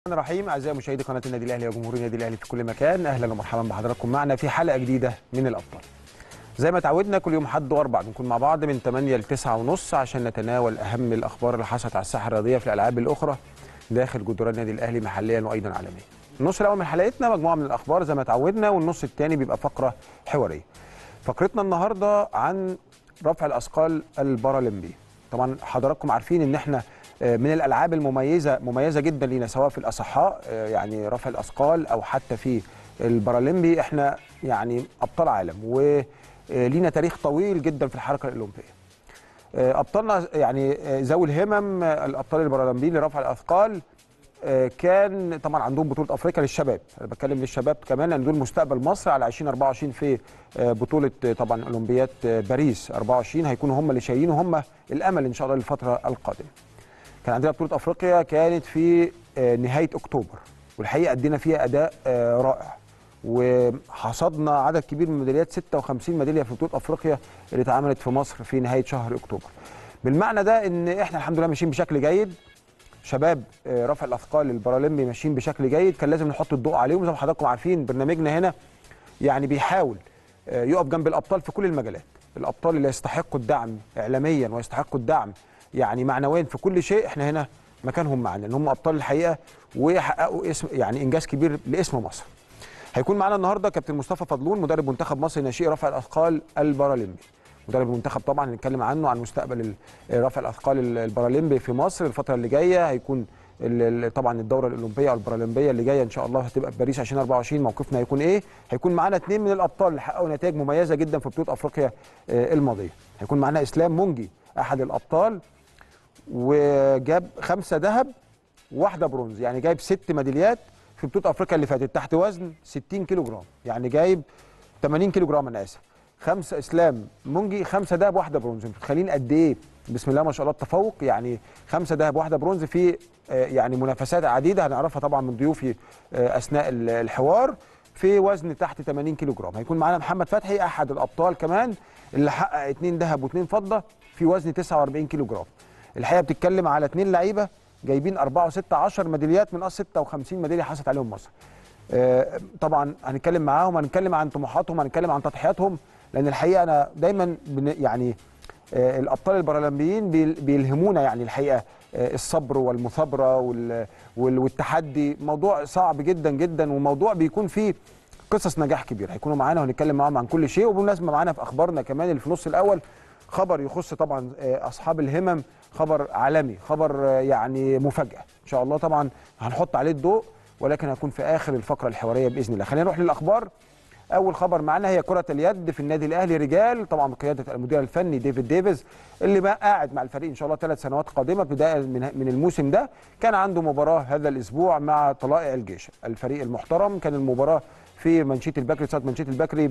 الرحمن الرحيم اعزائي مشاهدي قناه النادي الاهلي وجمهور النادي الاهلي في كل مكان اهلا ومرحبا بحضراتكم معنا في حلقه جديده من الابطال زي ما تعودنا كل يوم حد واربع بنكون مع بعض من 8 ل 9 ونص عشان نتناول اهم الاخبار اللي حصلت على الساحه الرياضيه في الالعاب الاخرى داخل جدران النادي الاهلي محليا وايضا عالميا النص الاول من حلقتنا مجموعه من الاخبار زي ما تعودنا والنص الثاني بيبقى فقره حواريه فقرتنا النهارده عن رفع الاثقال البارالمبي طبعا حضراتكم عارفين ان احنا من الالعاب المميزه مميزه جدا لينا سواء في الاصحاء يعني رفع الاثقال او حتى في البارالمبي احنا يعني ابطال عالم ولينا تاريخ طويل جدا في الحركه الاولمبيه ابطالنا يعني ذوي الهمم الابطال البارالمبيين لرفع الاثقال كان طبعا عندهم بطوله افريقيا للشباب انا بتكلم للشباب كمان لان دول مستقبل مصر على 2024 في بطوله طبعا اولمبياد باريس 24 هيكونوا هم اللي شايلين وهم الامل ان شاء الله للفتره القادمه كان عندنا بطوله افريقيا كانت في نهايه اكتوبر والحقيقه ادينا فيها اداء رائع وحصدنا عدد كبير من الميداليات 56 ميداليه في بطوله افريقيا اللي اتعملت في مصر في نهايه شهر اكتوبر بالمعنى ده ان احنا الحمد لله ماشيين بشكل جيد شباب رفع الاثقال البارالمبي ماشيين بشكل جيد كان لازم نحط الضوء عليهم زي ما حضراتكم عارفين برنامجنا هنا يعني بيحاول يقف جنب الابطال في كل المجالات الابطال اللي يستحقوا الدعم اعلاميا ويستحقوا الدعم يعني معنويا في كل شيء احنا هنا مكانهم معانا لان هم ابطال الحقيقه ويحققوا اسم يعني انجاز كبير لاسم مصر. هيكون معانا النهارده كابتن مصطفى فضلون مدرب منتخب مصر ناشئ رفع الاثقال البارالمبي. مدرب المنتخب طبعا هنتكلم عنه عن مستقبل رفع الاثقال البارالمبي في مصر الفتره اللي جايه هيكون طبعا الدوره الاولمبيه او البارالمبيه اللي جايه ان شاء الله هتبقى في باريس 2024 موقفنا هيكون ايه؟ هيكون معانا اثنين من الابطال اللي حققوا نتائج مميزه جدا في بطوله افريقيا الماضيه. هيكون معانا اسلام منجي احد الابطال وجاب خمسه ذهب وواحده برونز يعني جايب ست ميداليات في بطوله افريقيا اللي فاتت تحت وزن 60 كيلو جرام يعني جايب 80 كيلو جرام انا اسف خمسه اسلام منجي خمسه ذهب واحده برونز انتوا متخيلين قد ايه بسم الله ما شاء الله التفوق يعني خمسه ذهب واحده برونز في يعني منافسات عديده هنعرفها طبعا من ضيوفي اثناء الحوار في وزن تحت 80 كيلو جرام هيكون معانا محمد فتحي احد الابطال كمان اللي حقق اثنين ذهب واثنين فضه في وزن 49 كيلو جرام الحقيقه بتتكلم على اثنين لعيبه جايبين 4 و6 10 ميداليات من اصل 56 ميداليه حصلت عليهم مصر. آه طبعا هنتكلم معاهم هنتكلم عن طموحاتهم هنتكلم عن تضحياتهم لان الحقيقه انا دايما يعني آه الابطال البارالمبيين بيلهمونا يعني الحقيقه آه الصبر والمثابره والتحدي موضوع صعب جدا جدا وموضوع بيكون فيه قصص نجاح كبيره هيكونوا معانا وهنتكلم معاهم عن كل شيء وبالمناسبه معانا في اخبارنا كمان اللي في النص الاول خبر يخص طبعا اصحاب الهمم خبر عالمي خبر يعني مفاجاه ان شاء الله طبعا هنحط عليه الضوء ولكن هيكون في اخر الفقره الحواريه باذن الله خلينا نروح للاخبار اول خبر معانا هي كره اليد في النادي الاهلي رجال طبعا بقياده المدير الفني ديفيد ديفيز اللي بقى قاعد مع الفريق ان شاء الله ثلاث سنوات قادمه بدايه من الموسم ده كان عنده مباراه هذا الاسبوع مع طلائع الجيش الفريق المحترم كان المباراه في منشيه البكري صاله منشيه البكري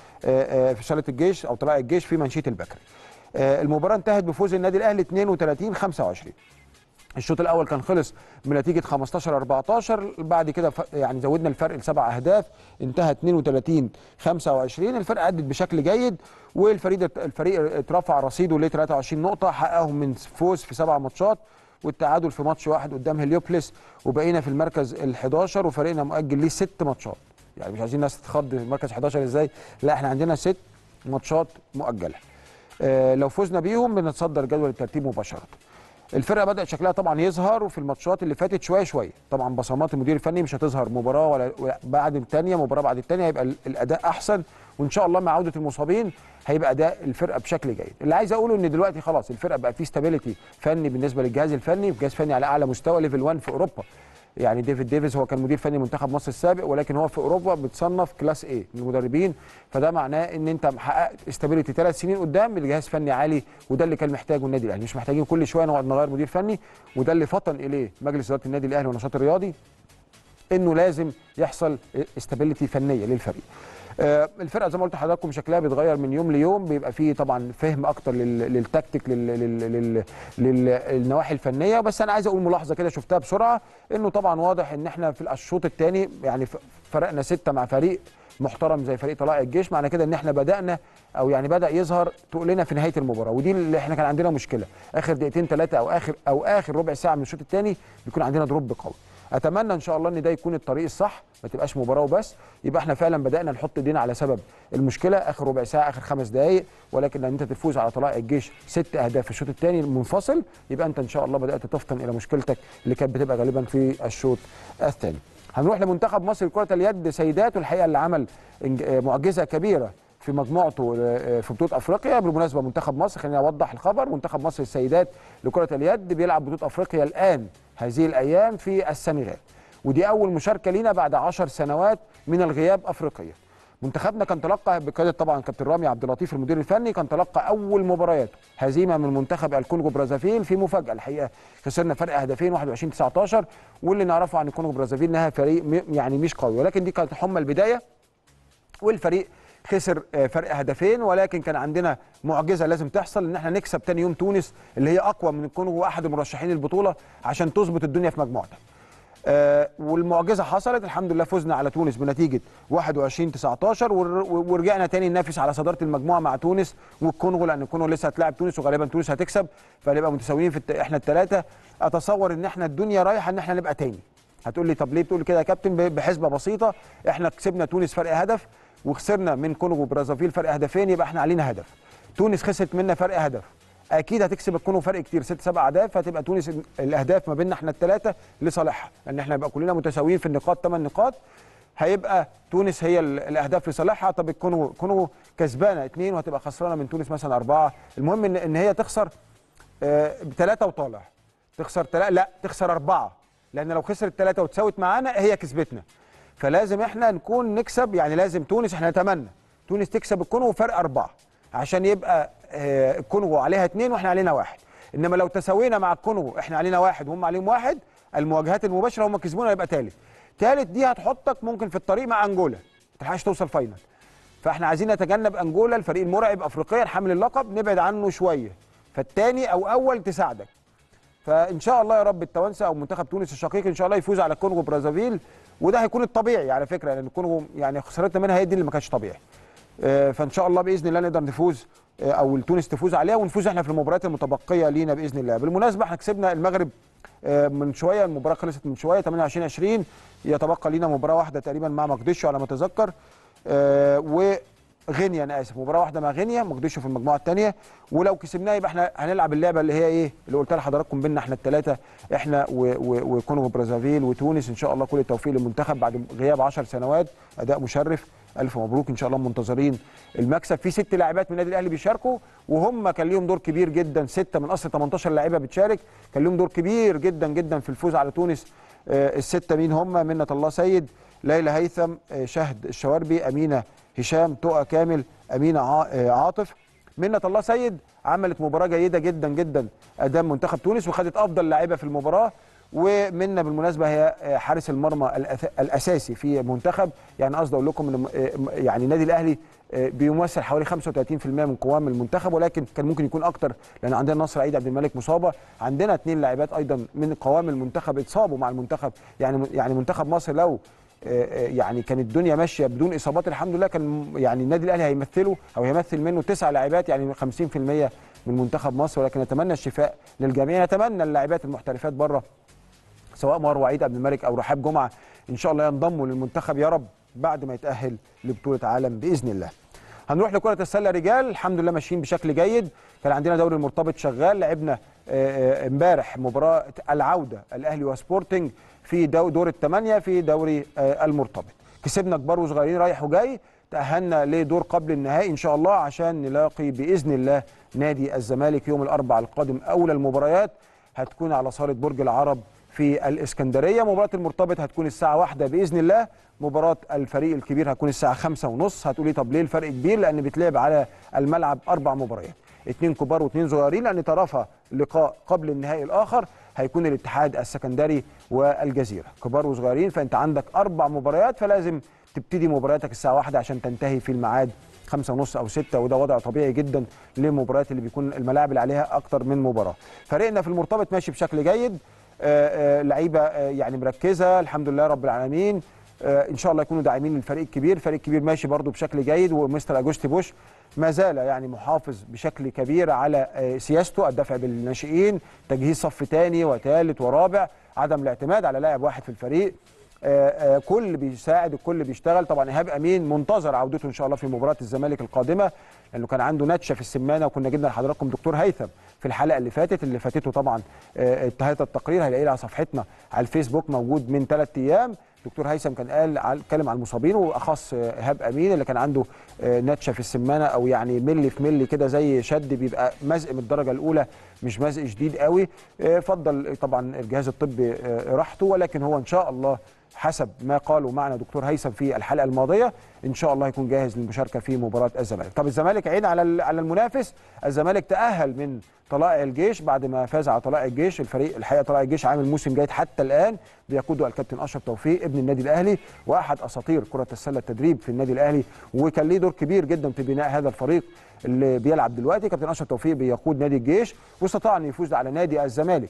في صاله الجيش او طلائع الجيش في منشيه البكري المباراه انتهت بفوز النادي الاهلي 32 25 الشوط الاول كان خلص بنتيجه 15 14 بعد كده يعني زودنا الفرق لسبع اهداف انتهى 32 25 الفرق ادت بشكل جيد والفريق الفريق اترفع رصيده ل 23 نقطه حققهم من فوز في سبع ماتشات والتعادل في ماتش واحد قدام هليوبلس وبقينا في المركز ال 11 وفريقنا مؤجل ليه ست ماتشات يعني مش عايزين الناس تتخض في المركز 11 ازاي لا احنا عندنا ست ماتشات مؤجله آه لو فزنا بيهم بنتصدر جدول الترتيب مباشره. الفرقه بدات شكلها طبعا يظهر وفي الماتشات اللي فاتت شويه شويه، طبعا بصمات المدير الفني مش هتظهر مباراه ولا بعد الثانيه مباراه بعد الثانيه هيبقى الاداء احسن وان شاء الله مع عوده المصابين هيبقى اداء الفرقه بشكل جيد. اللي عايز اقوله ان دلوقتي خلاص الفرقه بقى في ستابيليتي فني بالنسبه للجهاز الفني، جهاز فني على اعلى مستوى ليفل 1 في اوروبا. يعني ديفيد ديفيز هو كان مدير فني منتخب مصر السابق ولكن هو في اوروبا بتصنف كلاس ايه من المدربين فده معناه ان انت محقق استابيليتي ثلاث سنين قدام بجهاز فني عالي وده اللي كان محتاجه النادي الاهلي مش محتاجين كل شويه نقعد نغير مدير فني وده اللي فطن اليه مجلس اداره النادي الاهلي والنشاط الرياضي انه لازم يحصل استابيليتي فنيه للفريق آه، الفرقه زي ما قلت لحضراتكم شكلها بيتغير من يوم ليوم بيبقى فيه طبعا فهم اكتر لل- للتكتيك لل- لل- لل- لل- للنواحي الفنيه بس انا عايز اقول ملاحظه كده شفتها بسرعه انه طبعا واضح ان احنا في الشوط الثاني يعني ف- فرقنا سته مع فريق محترم زي فريق طلائع الجيش معنى كده ان احنا بدانا او يعني بدا يظهر تقلنا في نهايه المباراه ودي اللي احنا كان عندنا مشكله اخر دقيقتين ثلاثه او اخر او اخر ربع ساعه من الشوط الثاني بيكون عندنا دروب قوي اتمنى ان شاء الله ان ده يكون الطريق الصح ما تبقاش مباراه وبس يبقى احنا فعلا بدانا نحط ايدينا على سبب المشكله اخر ربع ساعه اخر خمس دقائق ولكن ان انت تفوز على طلائع الجيش ست اهداف في الشوط الثاني المنفصل يبقى انت ان شاء الله بدات تفطن الى مشكلتك اللي كانت بتبقى غالبا في الشوط الثاني هنروح لمنتخب مصر لكره اليد سيدات والحقيقه اللي عمل معجزه كبيره في مجموعته في بطوله افريقيا بالمناسبه منتخب مصر خليني اوضح الخبر منتخب مصر السيدات لكره اليد بيلعب بطوله افريقيا الان هذه الايام في السنغال ودي اول مشاركه لينا بعد 10 سنوات من الغياب افريقيا منتخبنا كان تلقى بقياده طبعا كابتن رامي عبد اللطيف المدير الفني كان تلقى اول مبارياته هزيمه من منتخب الكونغو برازافيل في مفاجاه الحقيقه خسرنا فرق هدفين 21 19 واللي نعرفه عن الكونغو برازافيل انها فريق يعني مش قوي ولكن دي كانت حمى البدايه والفريق خسر فرق هدفين ولكن كان عندنا معجزه لازم تحصل ان احنا نكسب تاني يوم تونس اللي هي اقوى من الكونغو واحد المرشحين البطوله عشان تظبط الدنيا في مجموعتها. آه والمعجزه حصلت الحمد لله فزنا على تونس بنتيجه 21 19 ورجعنا تاني ننافس على صداره المجموعه مع تونس والكونغو لان الكونغو لسه هتلاعب تونس وغالبا تونس هتكسب فنبقى متساويين في الت... احنا الثلاثه اتصور ان احنا الدنيا رايحه ان احنا نبقى تاني. هتقول لي طب ليه بتقول كده يا كابتن بحسبه بسيطه احنا كسبنا تونس فرق هدف وخسرنا من كونغو برازافيل فرق هدفين يبقى احنا علينا هدف تونس خسرت منا فرق هدف اكيد هتكسب الكونغو فرق كتير ست سبع اهداف فتبقى تونس الاهداف ما بيننا احنا الثلاثه لصالحها لان احنا يبقى كلنا متساويين في النقاط ثمان نقاط هيبقى تونس هي الاهداف لصالحها طب الكونغو الكونغو كسبانه اثنين وهتبقى خسرانه من تونس مثلا اربعه المهم ان ان هي تخسر بثلاثه وطالع تخسر تلا لا تخسر اربعه لان لو خسرت ثلاثه وتساوت معانا هي كسبتنا فلازم احنا نكون نكسب يعني لازم تونس احنا نتمنى تونس تكسب الكونغو فرق اربعه عشان يبقى اه الكونغو عليها اثنين واحنا علينا واحد انما لو تساوينا مع الكونغو احنا علينا واحد وهم عليهم واحد المواجهات المباشره هم كسبونا يبقى ثالث ثالث دي هتحطك ممكن في الطريق مع انجولا ما تلحقش توصل فاينل فاحنا عايزين نتجنب انجولا الفريق المرعب افريقيا حامل اللقب نبعد عنه شويه فالثاني او اول تساعدك فان شاء الله يا رب التوانسه او منتخب تونس الشقيق ان شاء الله يفوز على الكونغو برازافيل وده هيكون الطبيعي على فكره لان الكونغو يعني خسارتنا منها هي دي اللي ما كانتش طبيعي فان شاء الله باذن الله نقدر نفوز او تونس تفوز عليها ونفوز احنا في المباريات المتبقيه لينا باذن الله بالمناسبه احنا كسبنا المغرب من شويه المباراه خلصت من شويه 28 20 يتبقى لينا مباراه واحده تقريبا مع مقدشو على ما اتذكر وغينيا انا اسف مباراه واحده مع غينيا مقدشو في المجموعه الثانيه ولو كسبناها يبقى احنا هنلعب اللعبه اللي هي ايه اللي قلت لحضراتكم بينا احنا الثلاثه احنا وكونغو برازافيل وتونس ان شاء الله كل التوفيق للمنتخب بعد غياب 10 سنوات اداء مشرف الف مبروك ان شاء الله منتظرين المكسب في ست لاعبات من النادي الاهلي بيشاركوا وهم كان ليهم دور كبير جدا سته من اصل 18 لاعيبه بتشارك كان ليهم دور كبير جدا جدا في الفوز على تونس آه السته مين هم منة الله سيد ليلى هيثم آه شهد الشواربي امينه هشام تقى كامل امينه عاطف منة الله سيد عملت مباراه جيده جدا جدا قدام منتخب تونس وخدت افضل لاعيبه في المباراه ومنة بالمناسبه هي حارس المرمى الاساسي في منتخب يعني قصدي اقول لكم ان يعني النادي الاهلي بيمثل حوالي 35% من قوام المنتخب ولكن كان ممكن يكون اكتر لان عندنا نصر عيد عبد الملك مصابه عندنا اثنين لاعبات ايضا من قوام المنتخب اتصابوا مع المنتخب يعني يعني منتخب مصر لو يعني كانت الدنيا ماشيه بدون اصابات الحمد لله كان يعني النادي الاهلي هيمثله او هيمثل منه تسع لاعبات يعني 50% من منتخب مصر ولكن نتمنى الشفاء للجميع نتمنى اللاعبات المحترفات بره سواء مروه عيد عبد الملك او رحاب جمعه ان شاء الله ينضموا للمنتخب يا رب بعد ما يتاهل لبطوله عالم باذن الله. هنروح لكره السله رجال الحمد لله ماشيين بشكل جيد كان عندنا دوري المرتبط شغال لعبنا امبارح مباراه العوده الاهلي وسبورتنج في دور الثمانيه في دوري المرتبط. كسبنا كبار وصغيرين رايح وجاي تاهلنا لدور قبل النهائي ان شاء الله عشان نلاقي باذن الله نادي الزمالك يوم الاربعاء القادم اولى المباريات هتكون على صاله برج العرب في الإسكندرية مباراة المرتبط هتكون الساعة واحدة بإذن الله مباراة الفريق الكبير هتكون الساعة خمسة ونص هتقولي طب ليه الفرق كبير لأن بيتلعب على الملعب أربع مباريات اتنين كبار واتنين صغيرين لأن طرفها لقاء قبل النهائي الآخر هيكون الاتحاد السكندري والجزيرة كبار وصغيرين فأنت عندك أربع مباريات فلازم تبتدي مبارياتك الساعة واحدة عشان تنتهي في الميعاد خمسة ونص أو ستة وده وضع طبيعي جدا للمباريات اللي بيكون الملاعب اللي عليها أكتر من مباراة فريقنا في المرتبط ماشي بشكل جيد آه، آه، لعيبه آه، يعني مركزه الحمد لله رب العالمين آه، ان شاء الله يكونوا داعمين للفريق الكبير الفريق الكبير ماشي برضو بشكل جيد ومستر اجوستي بوش ما زال يعني محافظ بشكل كبير على آه، سياسته الدفع بالناشئين تجهيز صف ثاني وثالث ورابع عدم الاعتماد على لاعب واحد في الفريق آه، آه، كل بيساعد الكل بيشتغل طبعا ايهاب امين منتظر عودته ان شاء الله في مباراه الزمالك القادمه لانه كان عنده نتشه في السمانه وكنا جبنا لحضراتكم دكتور هيثم في الحلقه اللي فاتت اللي فاتته طبعا آه، انتهت التقرير هيلاقيه على صفحتنا على الفيسبوك موجود من ثلاث ايام دكتور هيثم كان قال على- اتكلم عن المصابين واخص آه، ايهاب امين اللي كان عنده آه، نتشه في السمانه او يعني ملي في ملي كده زي شد بيبقى مزق من الدرجه الاولى مش مزق شديد قوي آه، فضل طبعا الجهاز الطبي آه، راحته ولكن هو ان شاء الله حسب ما قالوا معنا دكتور هيثم في الحلقه الماضيه ان شاء الله يكون جاهز للمشاركه في مباراه الزمالك طب الزمالك عين على ال- على المنافس الزمالك تاهل من طلائع الجيش بعد ما فاز على طلائع الجيش الفريق الحقيقه طلائع الجيش عامل موسم جيد حتى الان بيقوده الكابتن اشرف توفيق ابن النادي الاهلي واحد اساطير كره السله التدريب في النادي الاهلي وكان ليه دور كبير جدا في بناء هذا الفريق اللي بيلعب دلوقتي كابتن اشرف توفيق بيقود نادي الجيش واستطاع ان يفوز على نادي الزمالك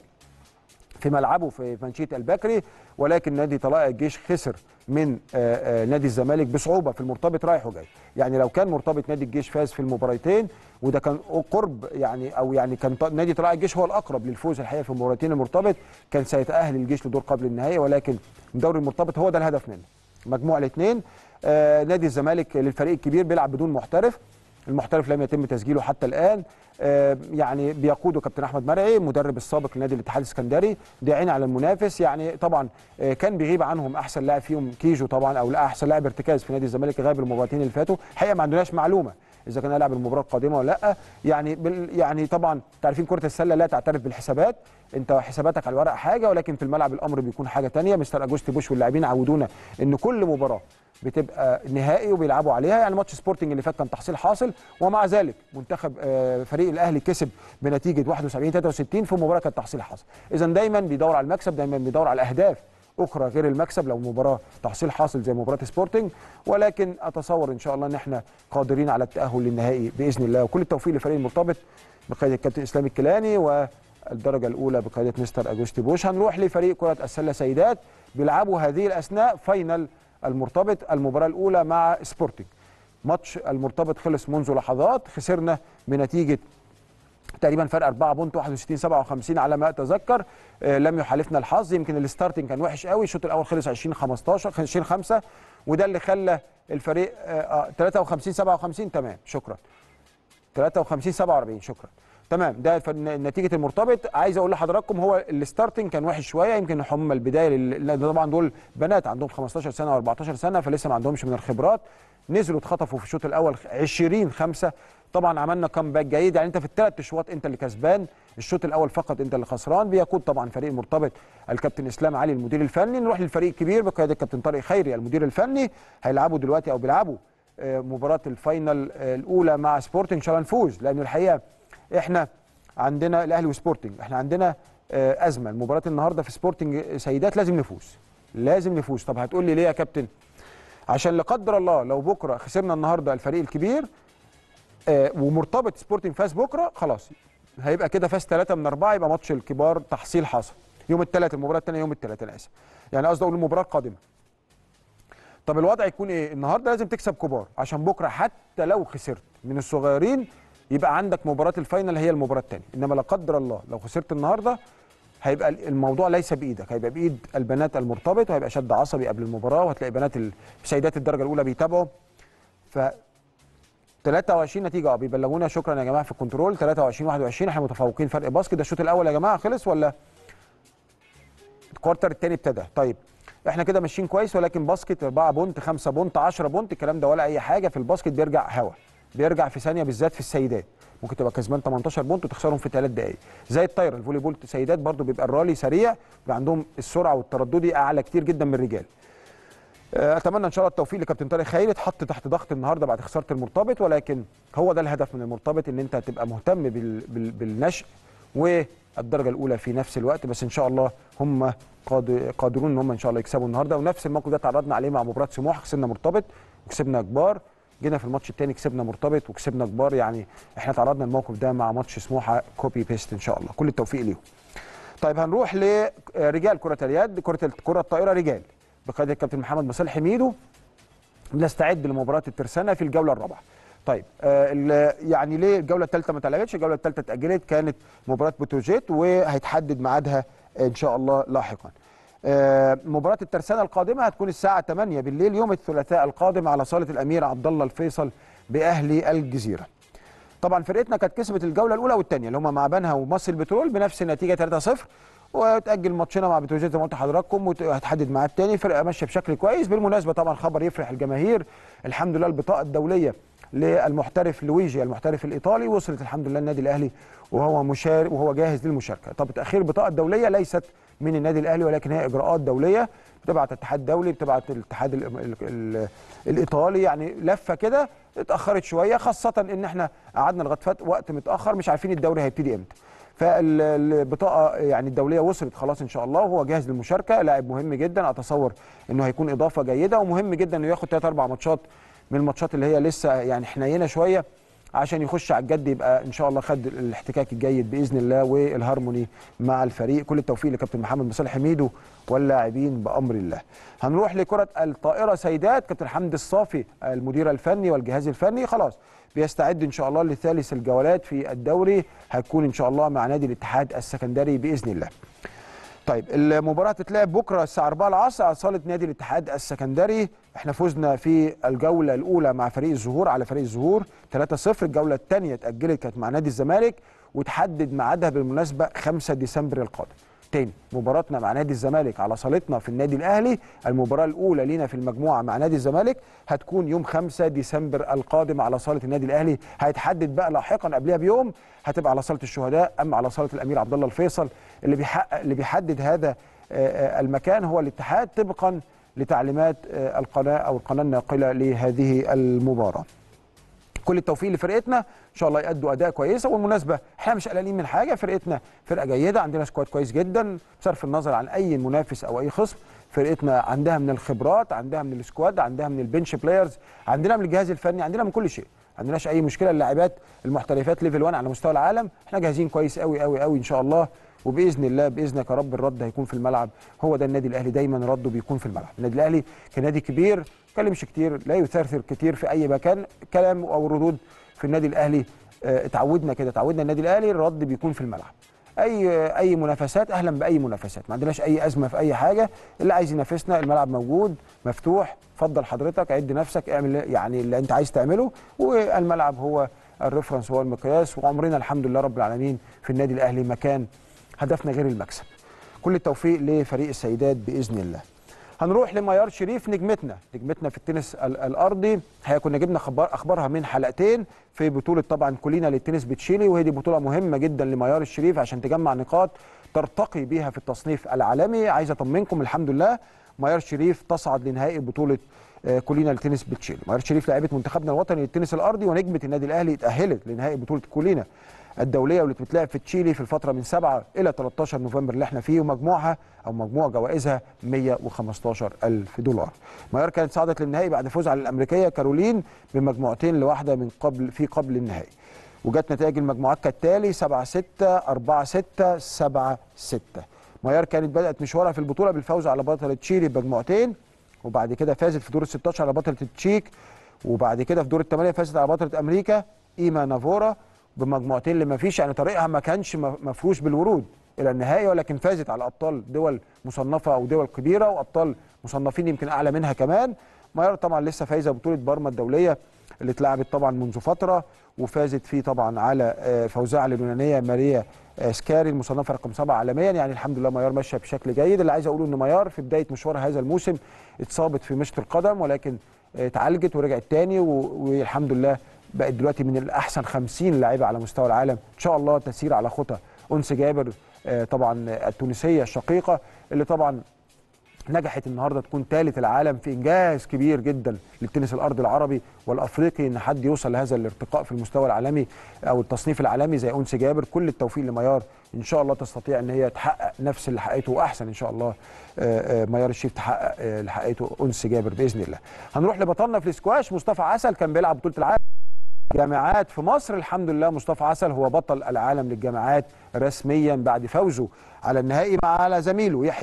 في ملعبه في منشيه البكري ولكن نادي طلائع الجيش خسر من آه، آه، نادي الزمالك بصعوبه في المرتبط رايح وجاي يعني لو كان مرتبط نادي الجيش فاز في المباراتين وده كان قرب يعني او يعني كان ط- نادي طلائع الجيش هو الاقرب للفوز الحقيقه في المباراتين المرتبط كان سيتاهل الجيش لدور قبل النهائي ولكن دوري المرتبط هو ده الهدف منه مجموع الاثنين آه نادي الزمالك للفريق الكبير بيلعب بدون محترف المحترف لم يتم تسجيله حتى الان آه، يعني بيقوده كابتن احمد مرعي مدرب السابق لنادي الاتحاد السكندري داعين على المنافس يعني طبعا آه، كان بيغيب عنهم احسن لاعب فيهم كيجو طبعا او لا احسن لاعب ارتكاز في نادي الزمالك غاب المباراتين اللي فاتوا الحقيقه ما عندناش معلومه اذا كان هيلعب المباراه القادمه ولا لا يعني بال يعني طبعا تعرفين كره السله لا تعترف بالحسابات انت حساباتك على الورق حاجه ولكن في الملعب الامر بيكون حاجه تانية مستر اجوستي بوش واللاعبين عودونا ان كل مباراه بتبقى نهائي وبيلعبوا عليها يعني ماتش سبورتنج اللي فات كان تحصيل حاصل ومع ذلك منتخب آه، فريق الاهلي كسب بنتيجه 71 63 في مباراه كانت تحصيل حاصل اذا دايما بيدور على المكسب دايما بيدور على الاهداف اخرى غير المكسب لو مباراه تحصيل حاصل زي مباراه سبورتنج ولكن اتصور ان شاء الله ان احنا قادرين على التاهل للنهائي باذن الله وكل التوفيق لفريق المرتبط بقياده الكابتن اسلام الكيلاني والدرجه الاولى بقياده مستر اجوستي بوش هنروح لفريق كره السله سيدات بيلعبوا هذه الاثناء فاينل المرتبط المباراه الاولى مع سبورتنج ماتش المرتبط خلص منذ لحظات خسرنا بنتيجه تقريبا فرق 4 بونت 61 57 على ما اتذكر آه، لم يحالفنا الحظ يمكن الستارتنج كان وحش قوي الشوط الاول خلص 20 15 20 5 وده اللي خلى الفريق آه، آه، 53 57 تمام شكرا 53 47 شكرا تمام ده الف- نتيجه المرتبط عايز اقول لحضراتكم هو الستارتنج كان وحش شويه يمكن هم البدايه لل- لأن طبعا دول بنات عندهم 15 سنه و14 سنه فلسه ما عندهمش من الخبرات نزلوا اتخطفوا في الشوط الاول 20 5 طبعا عملنا كامباك جيد يعني انت في الثلاث اشواط انت اللي كسبان الشوط الاول فقط انت اللي خسران بيقود طبعا فريق المرتبط الكابتن اسلام علي المدير الفني نروح للفريق الكبير بقياده الكابتن طارق خيري المدير الفني هيلعبوا دلوقتي او بيلعبوا آه، مباراه الفاينل آه، الاولى مع سبورتنج ان شاء الله نفوز لان الحقيقه احنا عندنا الاهلي وسبورتنج احنا عندنا آه، ازمه المباراه النهارده في سبورتنج سيدات لازم نفوز لازم نفوز طب هتقول لي ليه يا كابتن عشان لا قدر الله لو بكره خسرنا النهارده الفريق الكبير آه، ومرتبط سبورتنج فاز بكره خلاص هيبقى كده فاز ثلاثة من أربعة يبقى ماتش الكبار تحصيل حاصل يوم الثلاث المباراة الثانية يوم الثلاث أنا آسف يعني قصدي أقول المباراة القادمة طب الوضع يكون إيه؟ النهارده لازم تكسب كبار عشان بكره حتى لو خسرت من الصغيرين يبقى عندك مباراة الفاينل هي المباراة الثانية إنما لا قدر الله لو خسرت النهارده هيبقى الموضوع ليس بايدك هيبقى بايد البنات المرتبط وهيبقى شد عصبي قبل المباراه وهتلاقي بنات ال- سيدات الدرجه الاولى بيتابعوا ف 23 نتيجه اه بيبلغونا شكرا يا جماعه في الكنترول 23 21 احنا متفوقين فرق باسكت ده الشوط الاول يا جماعه خلص ولا الكوارتر الثاني ابتدى طيب احنا كده ماشيين كويس ولكن باسكت 4 بونت 5 بونت 10 بونت الكلام ده ولا اي حاجه في الباسكت بيرجع هوا بيرجع في ثانيه بالذات في السيدات ممكن تبقى كسبان 18 بونت وتخسرهم في 3 دقائق زي الطايره الفولي بول سيدات برضو بيبقى الرالي سريع بيبقى عندهم السرعه والترددي اعلى كتير جدا من الرجال آه، اتمنى ان شاء الله التوفيق لكابتن طارق خيري اتحط تحت ضغط النهارده بعد خساره المرتبط ولكن هو ده الهدف من المرتبط ان انت تبقى مهتم بال بال بالنشء والدرجه الاولى في نفس الوقت بس ان شاء الله هم قاد- قادرون ان هم ان شاء الله يكسبوا النهارده ونفس الموقف ده تعرضنا عليه مع مباراه سموحه خسرنا مرتبط وكسبنا كبار جينا في الماتش الثاني كسبنا مرتبط وكسبنا كبار يعني احنا تعرضنا الموقف ده مع ماتش سموحه كوبي بيست ان شاء الله كل التوفيق ليهم طيب هنروح لرجال كره اليد كره كره الطائره رجال بقياده الكابتن محمد مصالح حميدو بنستعد لمباراه الترسانه في الجوله الرابعه طيب آه ال- يعني ليه الجوله الثالثه ما اتلعبتش الجوله الثالثه اتاجلت كانت مباراه بتروجيت وهيتحدد ميعادها ان شاء الله لاحقا آه مباراه الترسانه القادمه هتكون الساعه 8 بالليل يوم الثلاثاء القادم على صاله الامير عبد الله الفيصل باهلي الجزيره طبعا فرقتنا كانت كسبت الجوله الاولى والثانيه اللي هم مع بنها ومصر البترول بنفس النتيجه 3-0 وتاجل ماتشنا مع بتروجيت زي ما قلت لحضراتكم وهتحدد ميعاد تاني فرقه ماشيه بشكل كويس بالمناسبه طبعا خبر يفرح الجماهير الحمد لله البطاقه الدوليه للمحترف لويجي المحترف الايطالي وصلت الحمد لله النادي الاهلي وهو مشارك وهو جاهز للمشاركه طب تاخير البطاقه الدوليه ليست من النادي الاهلي ولكن هي اجراءات دوليه بتبعت الاتحاد الدولي بتبعت الاتحاد ال ال ال الايطالي يعني لفه كده اتاخرت شويه خاصه ان احنا قعدنا لغايه فات وقت متاخر مش عارفين الدوري هيبتدي امتى فالبطاقه يعني الدوليه وصلت خلاص ان شاء الله وهو جاهز للمشاركه لاعب مهم جدا اتصور انه هيكون اضافه جيده ومهم جدا انه ياخد ثلاث اربع ماتشات من الماتشات اللي هي لسه يعني حنينه شويه عشان يخش على الجد يبقى ان شاء الله خد الاحتكاك الجيد باذن الله والهارموني مع الفريق كل التوفيق لكابتن محمد مصالح حميدو واللاعبين بامر الله هنروح لكره الطائره سيدات كابتن حمدي الصافي المدير الفني والجهاز الفني خلاص بيستعد ان شاء الله لثالث الجولات في الدوري هتكون ان شاء الله مع نادي الاتحاد السكندري باذن الله طيب المباراة تتلعب بكرة الساعة 4 العصر على صالة نادي الاتحاد السكندري احنا فزنا في الجولة الأولى مع فريق الزهور على فريق الزهور 3-0 الجولة الثانية اتأجلت كانت مع نادي الزمالك وتحدد ميعادها بالمناسبة 5 ديسمبر القادم تاني مباراتنا مع نادي الزمالك على صالتنا في النادي الاهلي المباراه الاولى لينا في المجموعه مع نادي الزمالك هتكون يوم 5 ديسمبر القادم على صاله النادي الاهلي هيتحدد بقى لاحقا قبلها بيوم هتبقى على صاله الشهداء اما على صاله الامير عبد الله الفيصل اللي بيحقق اللي بيحدد هذا آه، آه، المكان هو الاتحاد طبقا لتعليمات آه، القناه او القناه الناقله لهذه المباراه كل التوفيق لفرقتنا ان شاء الله يأدوا اداء كويسه والمناسبه احنا مش قلقانين من حاجه فرقتنا فرقه جيده عندنا سكواد كويس جدا بصرف النظر عن اي منافس او اي خصم فرقتنا عندها من الخبرات عندها من السكواد عندها من البنش بلايرز عندنا من الجهاز الفني عندنا من كل شيء ما عندناش اي مشكله اللاعبات المحترفات ليفل 1 على مستوى العالم احنا جاهزين كويس قوي قوي قوي ان شاء الله وباذن الله باذنك يا رب الرد هيكون في الملعب هو ده النادي الاهلي دايما رده بيكون في الملعب النادي الاهلي كنادي كبير ما يتكلمش كتير لا يثرثر كتير في اي مكان كلام او ردود في النادي الاهلي آه، اتعودنا كده اتعودنا النادي الاهلي الرد بيكون في الملعب اي اي منافسات اهلا باي منافسات ما عندناش اي ازمه في اي حاجه اللي عايز ينافسنا الملعب موجود مفتوح اتفضل حضرتك عد نفسك اعمل يعني اللي انت عايز تعمله والملعب هو الريفرنس هو المقياس وعمرنا الحمد لله رب العالمين في النادي الاهلي مكان هدفنا غير المكسب كل التوفيق لفريق السيدات باذن الله هنروح لميار شريف نجمتنا نجمتنا في التنس ال- الارضي هي كنا جبنا خبر اخبارها من حلقتين في بطوله طبعا كلنا للتنس بتشيلي وهي دي بطوله مهمه جدا لميار الشريف عشان تجمع نقاط ترتقي بيها في التصنيف العالمي عايز اطمنكم الحمد لله ميار شريف تصعد لنهائي بطوله آه، كلنا للتنس بتشيلي ميار شريف لاعبه منتخبنا الوطني للتنس الارضي ونجمه النادي الاهلي اتاهلت لنهائي بطوله كلنا الدوليه واللي بتتلعب في تشيلي في الفتره من 7 الى 13 نوفمبر اللي احنا فيه ومجموعها او مجموع جوائزها 115 الف دولار. ميار كانت صعدت للنهائي بعد فوز على الامريكيه كارولين بمجموعتين لواحده من قبل في قبل النهائي. وجت نتائج المجموعات كالتالي 7 6 4 6 7 6. ميار كانت بدات مشوارها في البطوله بالفوز على بطله تشيلي بمجموعتين وبعد كده فازت في دور ال 16 على بطله التشيك وبعد كده في دور الثمانيه فازت على بطله امريكا ايما نافورا بمجموعتين اللي ما فيش يعني طريقها ما كانش م- مفروش بالورود الى النهائي ولكن فازت على ابطال دول مصنفه او دول كبيره وابطال مصنفين يمكن اعلى منها كمان ميار طبعا لسه فايزه بطوله بارما الدوليه اللي اتلعبت طبعا منذ فتره وفازت فيه طبعا على آه، فوزها على اليونانيه ماريا آه، سكاري المصنفه رقم سبعه عالميا يعني الحمد لله ميار ماشيه بشكل جيد اللي عايز اقوله ان ميار في بدايه مشوار هذا الموسم اتصابت في مشط القدم ولكن آه، اتعالجت ورجعت تاني و- والحمد لله بقت دلوقتي من الاحسن 50 لاعيبه على مستوى العالم ان شاء الله تسير على خطى انس جابر آه، طبعا آه، التونسيه الشقيقه اللي طبعا نجحت النهارده تكون ثالث العالم في انجاز كبير جدا للتنس الارضي العربي والافريقي ان حد يوصل لهذا الارتقاء في المستوى العالمي او التصنيف العالمي زي انس جابر كل التوفيق لميار ان شاء الله تستطيع ان هي تحقق نفس اللي حققته واحسن ان شاء الله آه، آه، ميار الشيف تحقق آه، اللي حققته انس جابر باذن الله هنروح لبطلنا في الاسكواش مصطفى عسل كان بيلعب بطوله العالم جامعات في مصر الحمد لله مصطفى عسل هو بطل العالم للجامعات رسميا بعد فوزه على النهائي مع على زميله يحيى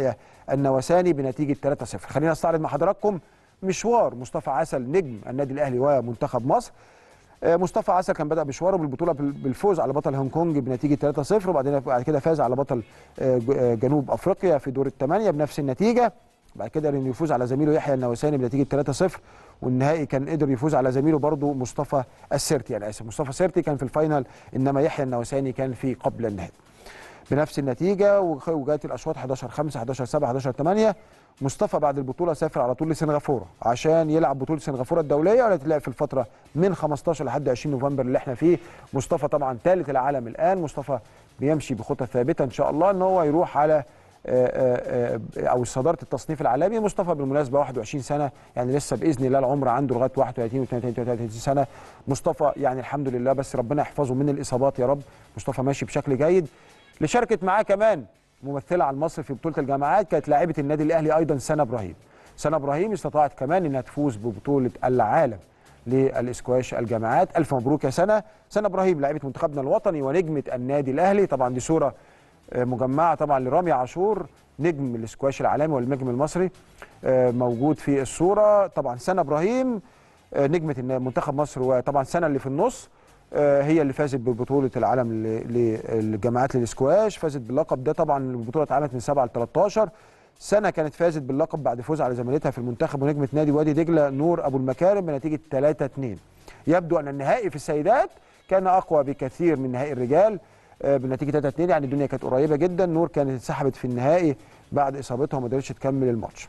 النوساني بنتيجه 3-0 خلينا نستعرض مع حضراتكم مشوار مصطفى عسل نجم النادي الاهلي ومنتخب مصر آه، مصطفى عسل كان بدا مشواره بالبطوله بال- بالفوز على بطل هونج كونج بنتيجه 3-0 وبعدين بعد كده فاز على بطل آه، ج- آه، جنوب افريقيا في دور الثمانيه بنفس النتيجه بعد كده قدر انه يفوز على زميله يحيى النوساني بنتيجه 3-0 والنهائي كان قدر يفوز على زميله برضه مصطفى السرتي انا اسف مصطفى السرتي كان في الفاينل انما يحيى النوساني كان في قبل النهائي بنفس النتيجه وخ- وجات الاشواط 11 5 11 7 11 8 مصطفى بعد البطوله سافر على طول لسنغافوره عشان يلعب بطوله سنغافوره الدوليه والتي تلعب في الفتره من 15 لحد 20 نوفمبر اللي احنا فيه مصطفى طبعا ثالث العالم الان مصطفى بيمشي بخطى ثابته ان شاء الله ان هو يروح على آه، آه، آه، او صداره التصنيف العالمي مصطفى بالمناسبه 21 سنه يعني لسه باذن الله العمر عنده لغايه 31 و 32 سنه مصطفى يعني الحمد لله بس ربنا يحفظه من الاصابات يا رب مصطفى ماشي بشكل جيد اللي شاركت معاه كمان ممثله عن مصر في بطوله الجامعات كانت لاعبه النادي الاهلي ايضا سنه ابراهيم سنه ابراهيم استطاعت كمان انها تفوز ببطوله العالم للاسكواش الجامعات الف مبروك يا سنه سنه ابراهيم لاعبه منتخبنا الوطني ونجمه النادي الاهلي طبعا دي صوره آه، مجمعه طبعا لرامي عاشور نجم الاسكواش العالمي والنجم المصري آه، موجود في الصوره طبعا سنه ابراهيم آه، نجمه الن- منتخب مصر وطبعا سنه اللي في النص آه، هي اللي فازت ببطوله العالم ل- للجامعات للاسكواش فازت باللقب ده طبعا البطوله اتعملت من 7 ل 13 سنه كانت فازت باللقب بعد فوز على زميلتها في المنتخب ونجمه نادي وادي دجله نور ابو المكارم بنتيجه 3 2 يبدو ان النهائي في السيدات كان اقوى بكثير من نهائي الرجال آه، بنتيجه 3 2 يعني الدنيا كانت قريبه جدا نور كانت انسحبت في النهائي بعد اصابتها وما قدرتش تكمل الماتش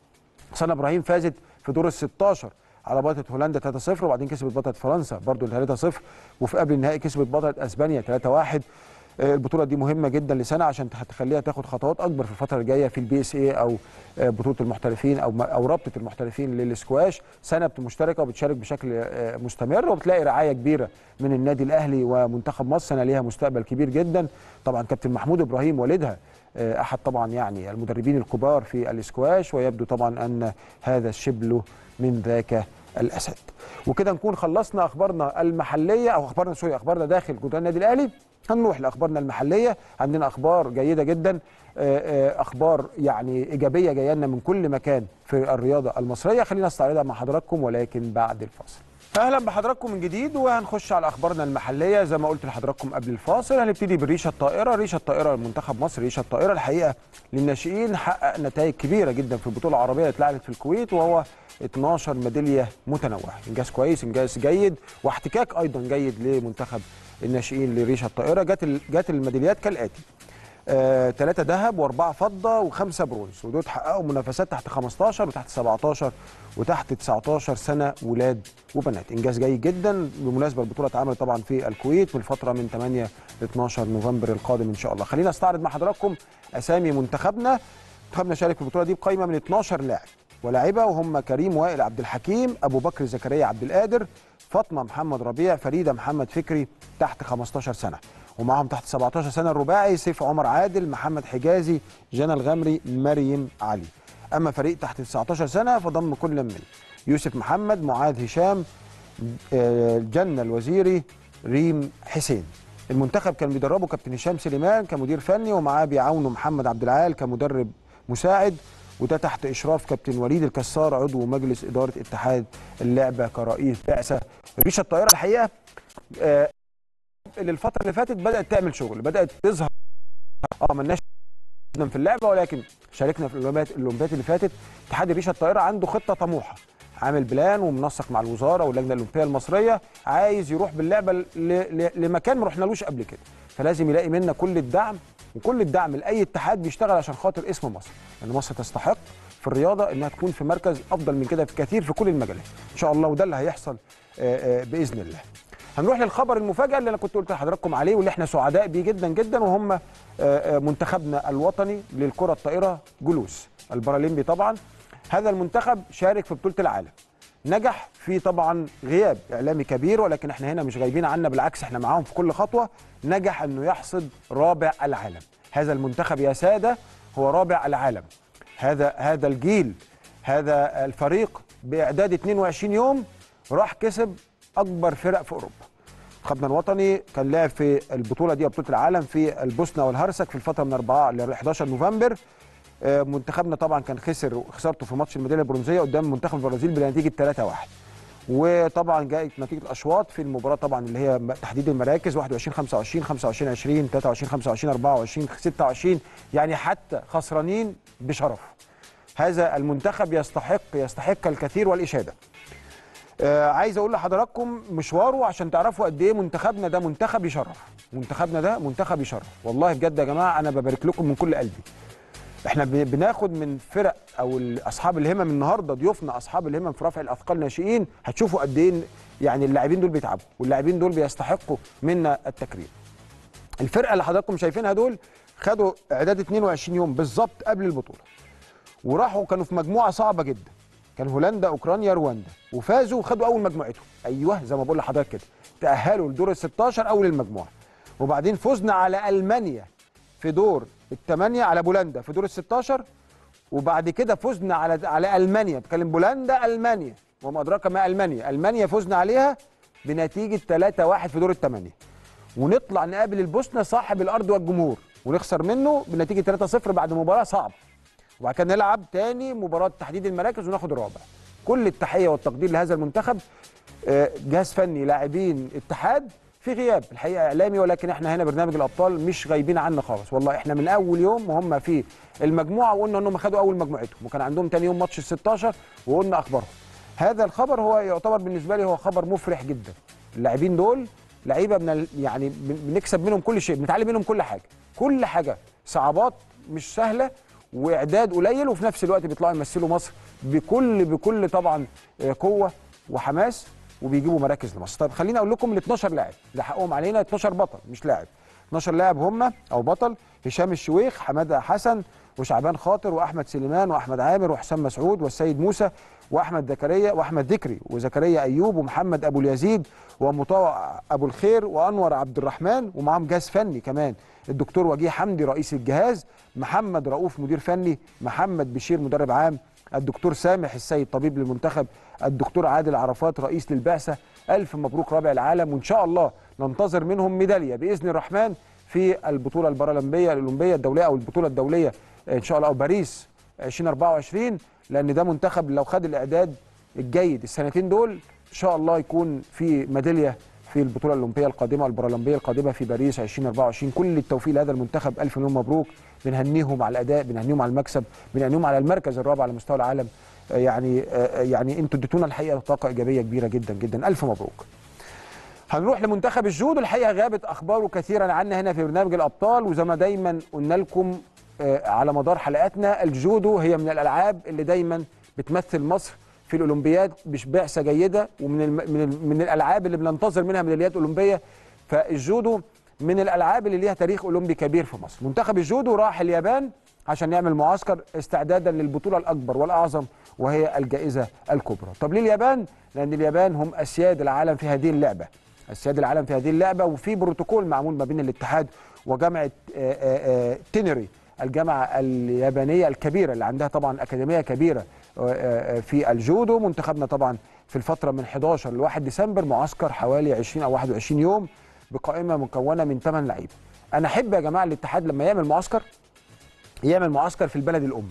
سنة ابراهيم فازت في دور ال 16 على بطلة هولندا 3-0 وبعدين كسبت بطلة فرنسا برضو 3-0 وفي قبل النهائي كسبت بطلة اسبانيا 3-1 آه، البطولة دي مهمة جدا لسنة عشان تخ- تخليها تاخد خطوات أكبر في الفترة الجاية في البي اس اي أو آه، بطولة المحترفين أو م- أو رابطة المحترفين للسكواش سنة بت- مشتركة وبتشارك بشكل آه، مستمر وبتلاقي رعاية كبيرة من النادي الأهلي ومنتخب مصر سنة ليها مستقبل كبير جدا طبعا كابتن محمود إبراهيم والدها آه، احد طبعا يعني المدربين الكبار في الاسكواش ويبدو طبعا ان هذا الشبل من ذاك الاسد وكده نكون خلصنا اخبارنا المحليه او اخبارنا سوري اخبارنا داخل جدران النادي الاهلي هنروح لاخبارنا المحليه عندنا اخبار جيده جدا آه، آه، اخبار يعني ايجابيه جايه لنا من كل مكان في الرياضه المصريه خلينا نستعرضها مع حضراتكم ولكن بعد الفاصل اهلا بحضراتكم من جديد وهنخش على اخبارنا المحليه زي ما قلت لحضراتكم قبل الفاصل هنبتدي بالريشه الطائره ريشه الطائره منتخب مصر ريشه الطائره الحقيقه للناشئين حقق نتائج كبيره جدا في البطوله العربيه اللي اتلعبت في الكويت وهو 12 ميداليه متنوعه انجاز كويس انجاز جيد واحتكاك ايضا جيد لمنتخب الناشئين لريشه الطائره جت ال- جت الميداليات كالاتي ثلاثة ذهب وأربعة فضة وخمسة برونز ودول حققوا منافسات تحت 15 وتحت 17 وتحت 19 سنة ولاد وبنات إنجاز جيد جدا بالمناسبة البطولة اتعملت طبعا في الكويت من فترة من 8 ل 12 نوفمبر القادم إن شاء الله خلينا استعرض مع حضراتكم أسامي منتخبنا منتخبنا شارك في البطولة دي بقائمة من 12 لاعب ولاعبة وهم كريم وائل عبد الحكيم أبو بكر زكريا عبد القادر فاطمة محمد ربيع فريدة محمد فكري تحت 15 سنة ومعهم تحت 17 سنة الرباعي سيف عمر عادل محمد حجازي جنى الغمري مريم علي أما فريق تحت 19 سنة فضم كل من يوسف محمد معاذ هشام آه، جنة الوزيري ريم حسين المنتخب كان بيدربه كابتن هشام سليمان كمدير فني ومعاه بيعاونه محمد عبد العال كمدرب مساعد وده تحت اشراف كابتن وليد الكسار عضو مجلس اداره اتحاد اللعبه كرئيس بعثه ريشه الطائره الحقيقه آه، اللي الفتره اللي فاتت بدات تعمل شغل بدات تظهر اه مالناش جدا في اللعبه ولكن شاركنا في الاولمبياد الاولمبياد اللي فاتت اتحاد الريشه الطائره عنده خطه طموحه عامل بلان ومنسق مع الوزاره واللجنه الاولمبيه المصريه عايز يروح باللعبه ل- ل- لمكان ما رحنالوش قبل كده فلازم يلاقي منا كل الدعم وكل الدعم لاي اتحاد بيشتغل عشان خاطر اسم مصر لان مصر تستحق في الرياضه انها تكون في مركز افضل من كده في كثير في كل المجالات ان شاء الله وده اللي هيحصل آه، آه، باذن الله هنروح للخبر المفاجئ اللي انا كنت قلت لحضراتكم عليه واللي احنا سعداء بيه جدا جدا وهم آه، آه، منتخبنا الوطني للكره الطائره جلوس البارالمبي طبعا هذا المنتخب شارك في بطوله العالم نجح في طبعا غياب اعلامي كبير ولكن احنا هنا مش غايبين عنا بالعكس احنا معاهم في كل خطوه نجح انه يحصد رابع العالم هذا المنتخب يا ساده هو رابع العالم هذا هذا الجيل هذا الفريق باعداد 22 يوم راح كسب اكبر فرق في اوروبا منتخبنا الوطني كان لعب في البطوله دي بطوله العالم في البوسنه والهرسك في الفتره من 4 ل 11 نوفمبر آه، منتخبنا طبعا كان خسر خسارته في ماتش الميداليه البرونزيه قدام منتخب البرازيل بنتيجه 3-1 وطبعا جاءت نتيجه الاشواط في المباراه طبعا اللي هي تحديد المراكز 21 25 25 20 23 25 24 26 يعني حتى خسرانين بشرف هذا المنتخب يستحق يستحق الكثير والاشاده آه عايز اقول لحضراتكم مشواره عشان تعرفوا قد ايه منتخبنا ده منتخب يشرف منتخبنا ده منتخب يشرف والله بجد يا جماعه انا ببارك لكم من كل قلبي احنا ب- بناخد من فرق او ال- اصحاب الهمم النهارده ضيوفنا اصحاب الهمم في رفع الاثقال ناشئين هتشوفوا قد ايه يعني اللاعبين دول بيتعبوا واللاعبين دول بيستحقوا منا التكريم الفرقه اللي حضراتكم شايفينها دول خدوا اعداد 22 يوم بالظبط قبل البطوله وراحوا كانوا في مجموعه صعبه جدا كان هولندا اوكرانيا رواندا وفازوا وخدوا اول مجموعتهم ايوه زي ما بقول لحضرتك كده تاهلوا لدور ال 16 اول المجموعه وبعدين فزنا على المانيا في دور الثمانيه على بولندا في دور ال 16 وبعد كده فزنا على على المانيا بتكلم بولندا المانيا وما ادراك ما المانيا المانيا فزنا عليها بنتيجه 3-1 في دور الثمانيه ونطلع نقابل البوسنه صاحب الارض والجمهور ونخسر منه بنتيجه 3-0 بعد مباراه صعبه وبعد كده نلعب تاني مباراه تحديد المراكز وناخد الرابع كل التحيه والتقدير لهذا المنتخب آه، جهاز فني لاعبين اتحاد في غياب الحقيقه اعلامي ولكن احنا هنا برنامج الابطال مش غايبين عنا خالص والله احنا من اول يوم وهم في المجموعه وقلنا انهم خدوا اول مجموعتهم وكان عندهم تاني يوم ماتش ال 16 وقلنا اخبارهم هذا الخبر هو يعتبر بالنسبه لي هو خبر مفرح جدا اللاعبين دول لعيبه من ال- يعني بن- بنكسب منهم كل شيء بنتعلم منهم كل حاجه كل حاجه صعوبات مش سهله واعداد قليل وفي نفس الوقت بيطلعوا يمثلوا مصر بكل بكل طبعا آه، قوه وحماس وبيجيبوا مراكز لمصر طيب خليني اقول لكم ال 12 لاعب اللي حقهم علينا 12 بطل مش لاعب 12 لاعب هم او بطل هشام الشويخ حماده حسن وشعبان خاطر واحمد سليمان واحمد عامر وحسام مسعود والسيد موسى واحمد زكريا واحمد ذكري وزكريا ايوب ومحمد ابو اليزيد ومطاوع ابو الخير وانور عبد الرحمن ومعاهم جهاز فني كمان الدكتور وجيه حمدي رئيس الجهاز محمد رؤوف مدير فني محمد بشير مدرب عام الدكتور سامح السيد طبيب للمنتخب الدكتور عادل عرفات رئيس للبعثه الف مبروك رابع العالم وان شاء الله ننتظر منهم ميداليه باذن الرحمن في البطوله البارالمبيه الاولمبيه الدوليه او البطوله الدوليه ان شاء الله او باريس 2024 لان ده منتخب لو خد الاعداد الجيد السنتين دول ان شاء الله يكون في ميداليه في البطوله الاولمبيه القادمه والبارالمبيه القادمه في باريس 2024 كل التوفيق لهذا المنتخب الف مليون مبروك بنهنيهم على الاداء بنهنيهم على المكسب بنهنيهم على المركز الرابع على مستوى العالم آه، يعني آه، يعني انتوا اديتونا الحقيقه طاقه ايجابيه كبيره جدا جدا الف مبروك هنروح لمنتخب الجودو الحقيقه غابت اخباره كثيرا عنا هنا في برنامج الابطال وزي ما دايما قلنا لكم آه، على مدار حلقاتنا الجودو هي من الالعاب اللي دايما بتمثل مصر في الاولمبياد مش بعثه جيده ومن الم... من, ال... من الالعاب اللي بننتظر منها ميداليات اولمبيه فالجودو من الالعاب اللي ليها تاريخ اولمبي كبير في مصر منتخب الجودو راح اليابان عشان يعمل معسكر استعدادا للبطوله الاكبر والاعظم وهي الجائزه الكبرى طب ليه اليابان لان اليابان هم اسياد العالم في هذه اللعبه اسياد العالم في هذه اللعبه وفي بروتوكول معمول ما بين الاتحاد وجامعه آه، آه، آه، تينري الجامعه اليابانيه الكبيره اللي عندها طبعا اكاديميه كبيره آه، آه، في الجودو منتخبنا طبعا في الفتره من 11 ل 1 ديسمبر معسكر حوالي 20 او 21 يوم بقائمه مكونه من 8 لعيبه انا احب يا جماعه الاتحاد لما يعمل معسكر يعمل معسكر في البلد الام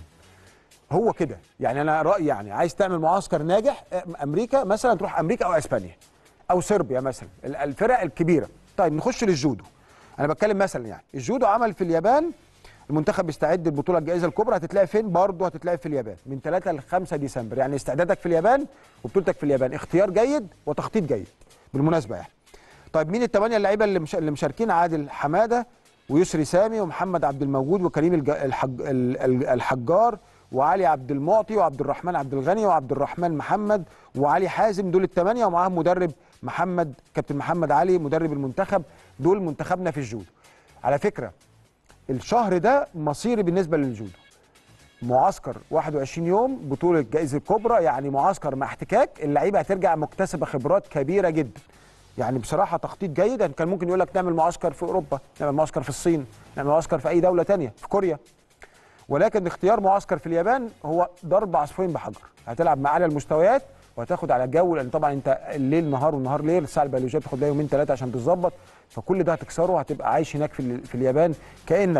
هو كده يعني انا رايي يعني عايز تعمل معسكر ناجح آه، امريكا مثلا تروح امريكا او اسبانيا او صربيا مثلا ال- الفرق الكبيره طيب نخش للجودو انا بتكلم مثلا يعني الجودو عمل في اليابان المنتخب بيستعد للبطوله الجائزه الكبرى هتتلعب فين برضه هتتلعب في اليابان من 3 ل 5 ديسمبر يعني استعدادك في اليابان وبطولتك في اليابان اختيار جيد وتخطيط جيد بالمناسبه يعني طيب مين الثمانيه اللعيبه اللي مش... اللي مشاركين عادل حماده ويسري سامي ومحمد عبد الموجود وكريم الج... الحج... ال- ال- الحجار وعلي عبد المعطي وعبد الرحمن عبد الغني وعبد الرحمن محمد وعلي حازم دول الثمانيه ومعاهم مدرب محمد كابتن محمد علي مدرب المنتخب دول منتخبنا في الجودو على فكره الشهر ده مصيري بالنسبه للجودو معسكر 21 يوم بطوله جائزه الكبرى يعني معسكر مع احتكاك اللعيبه هترجع مكتسبه خبرات كبيره جدا يعني بصراحه تخطيط جيد كان ممكن يقول لك نعمل معسكر في اوروبا نعمل معسكر في الصين نعمل معسكر في اي دوله تانية في كوريا ولكن اختيار معسكر في اليابان هو ضرب عصفورين بحجر هتلعب مع اعلى المستويات وهتاخد على الجو لان طبعا انت الليل نهار والنهار ليل الساعه البيولوجيه بتاخد لها يومين ثلاثه عشان تتظبط فكل ده هتكسره هتبقى عايش هناك في, ال- في اليابان كانك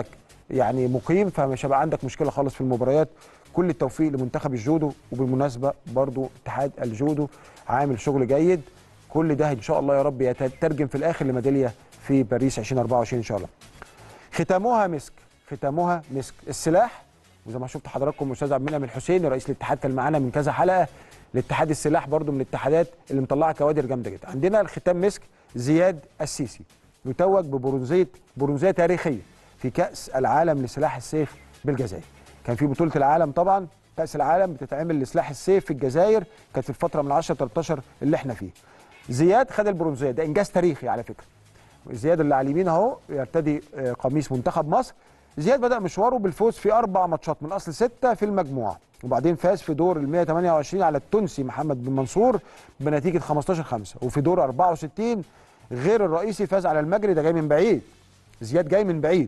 يعني مقيم فمش هيبقى عندك مشكله خالص في المباريات كل التوفيق لمنتخب الجودو وبالمناسبه برضو اتحاد الجودو عامل شغل جيد كل ده ان شاء الله يا رب يترجم في الاخر لميداليه في باريس 2024 ان شاء الله ختامها مسك ختامها مسك السلاح وزي ما شفت حضراتكم استاذ عبد المنعم الحسيني رئيس الاتحاد كان معانا من كذا حلقه الاتحاد السلاح برضو من الاتحادات اللي مطلعه كوادر جامده جدا عندنا الختام مسك زياد السيسي يتوج ببرونزيه برونزيه تاريخيه في كاس العالم لسلاح السيف بالجزائر كان في بطوله العالم طبعا كاس العالم بتتعمل لسلاح السيف في الجزائر كانت في الفتره من 10 13 اللي احنا فيه زياد خد البرونزيه ده انجاز تاريخي على فكره زياد اللي على اليمين اهو يرتدي آه، قميص منتخب مصر زياد بدا مشواره بالفوز في اربع ماتشات من اصل سته في المجموعه وبعدين فاز في دور ال 128 على التونسي محمد بن منصور بنتيجه 15 5 وفي دور 64 غير الرئيسي فاز على المجري ده جاي من بعيد زياد جاي من بعيد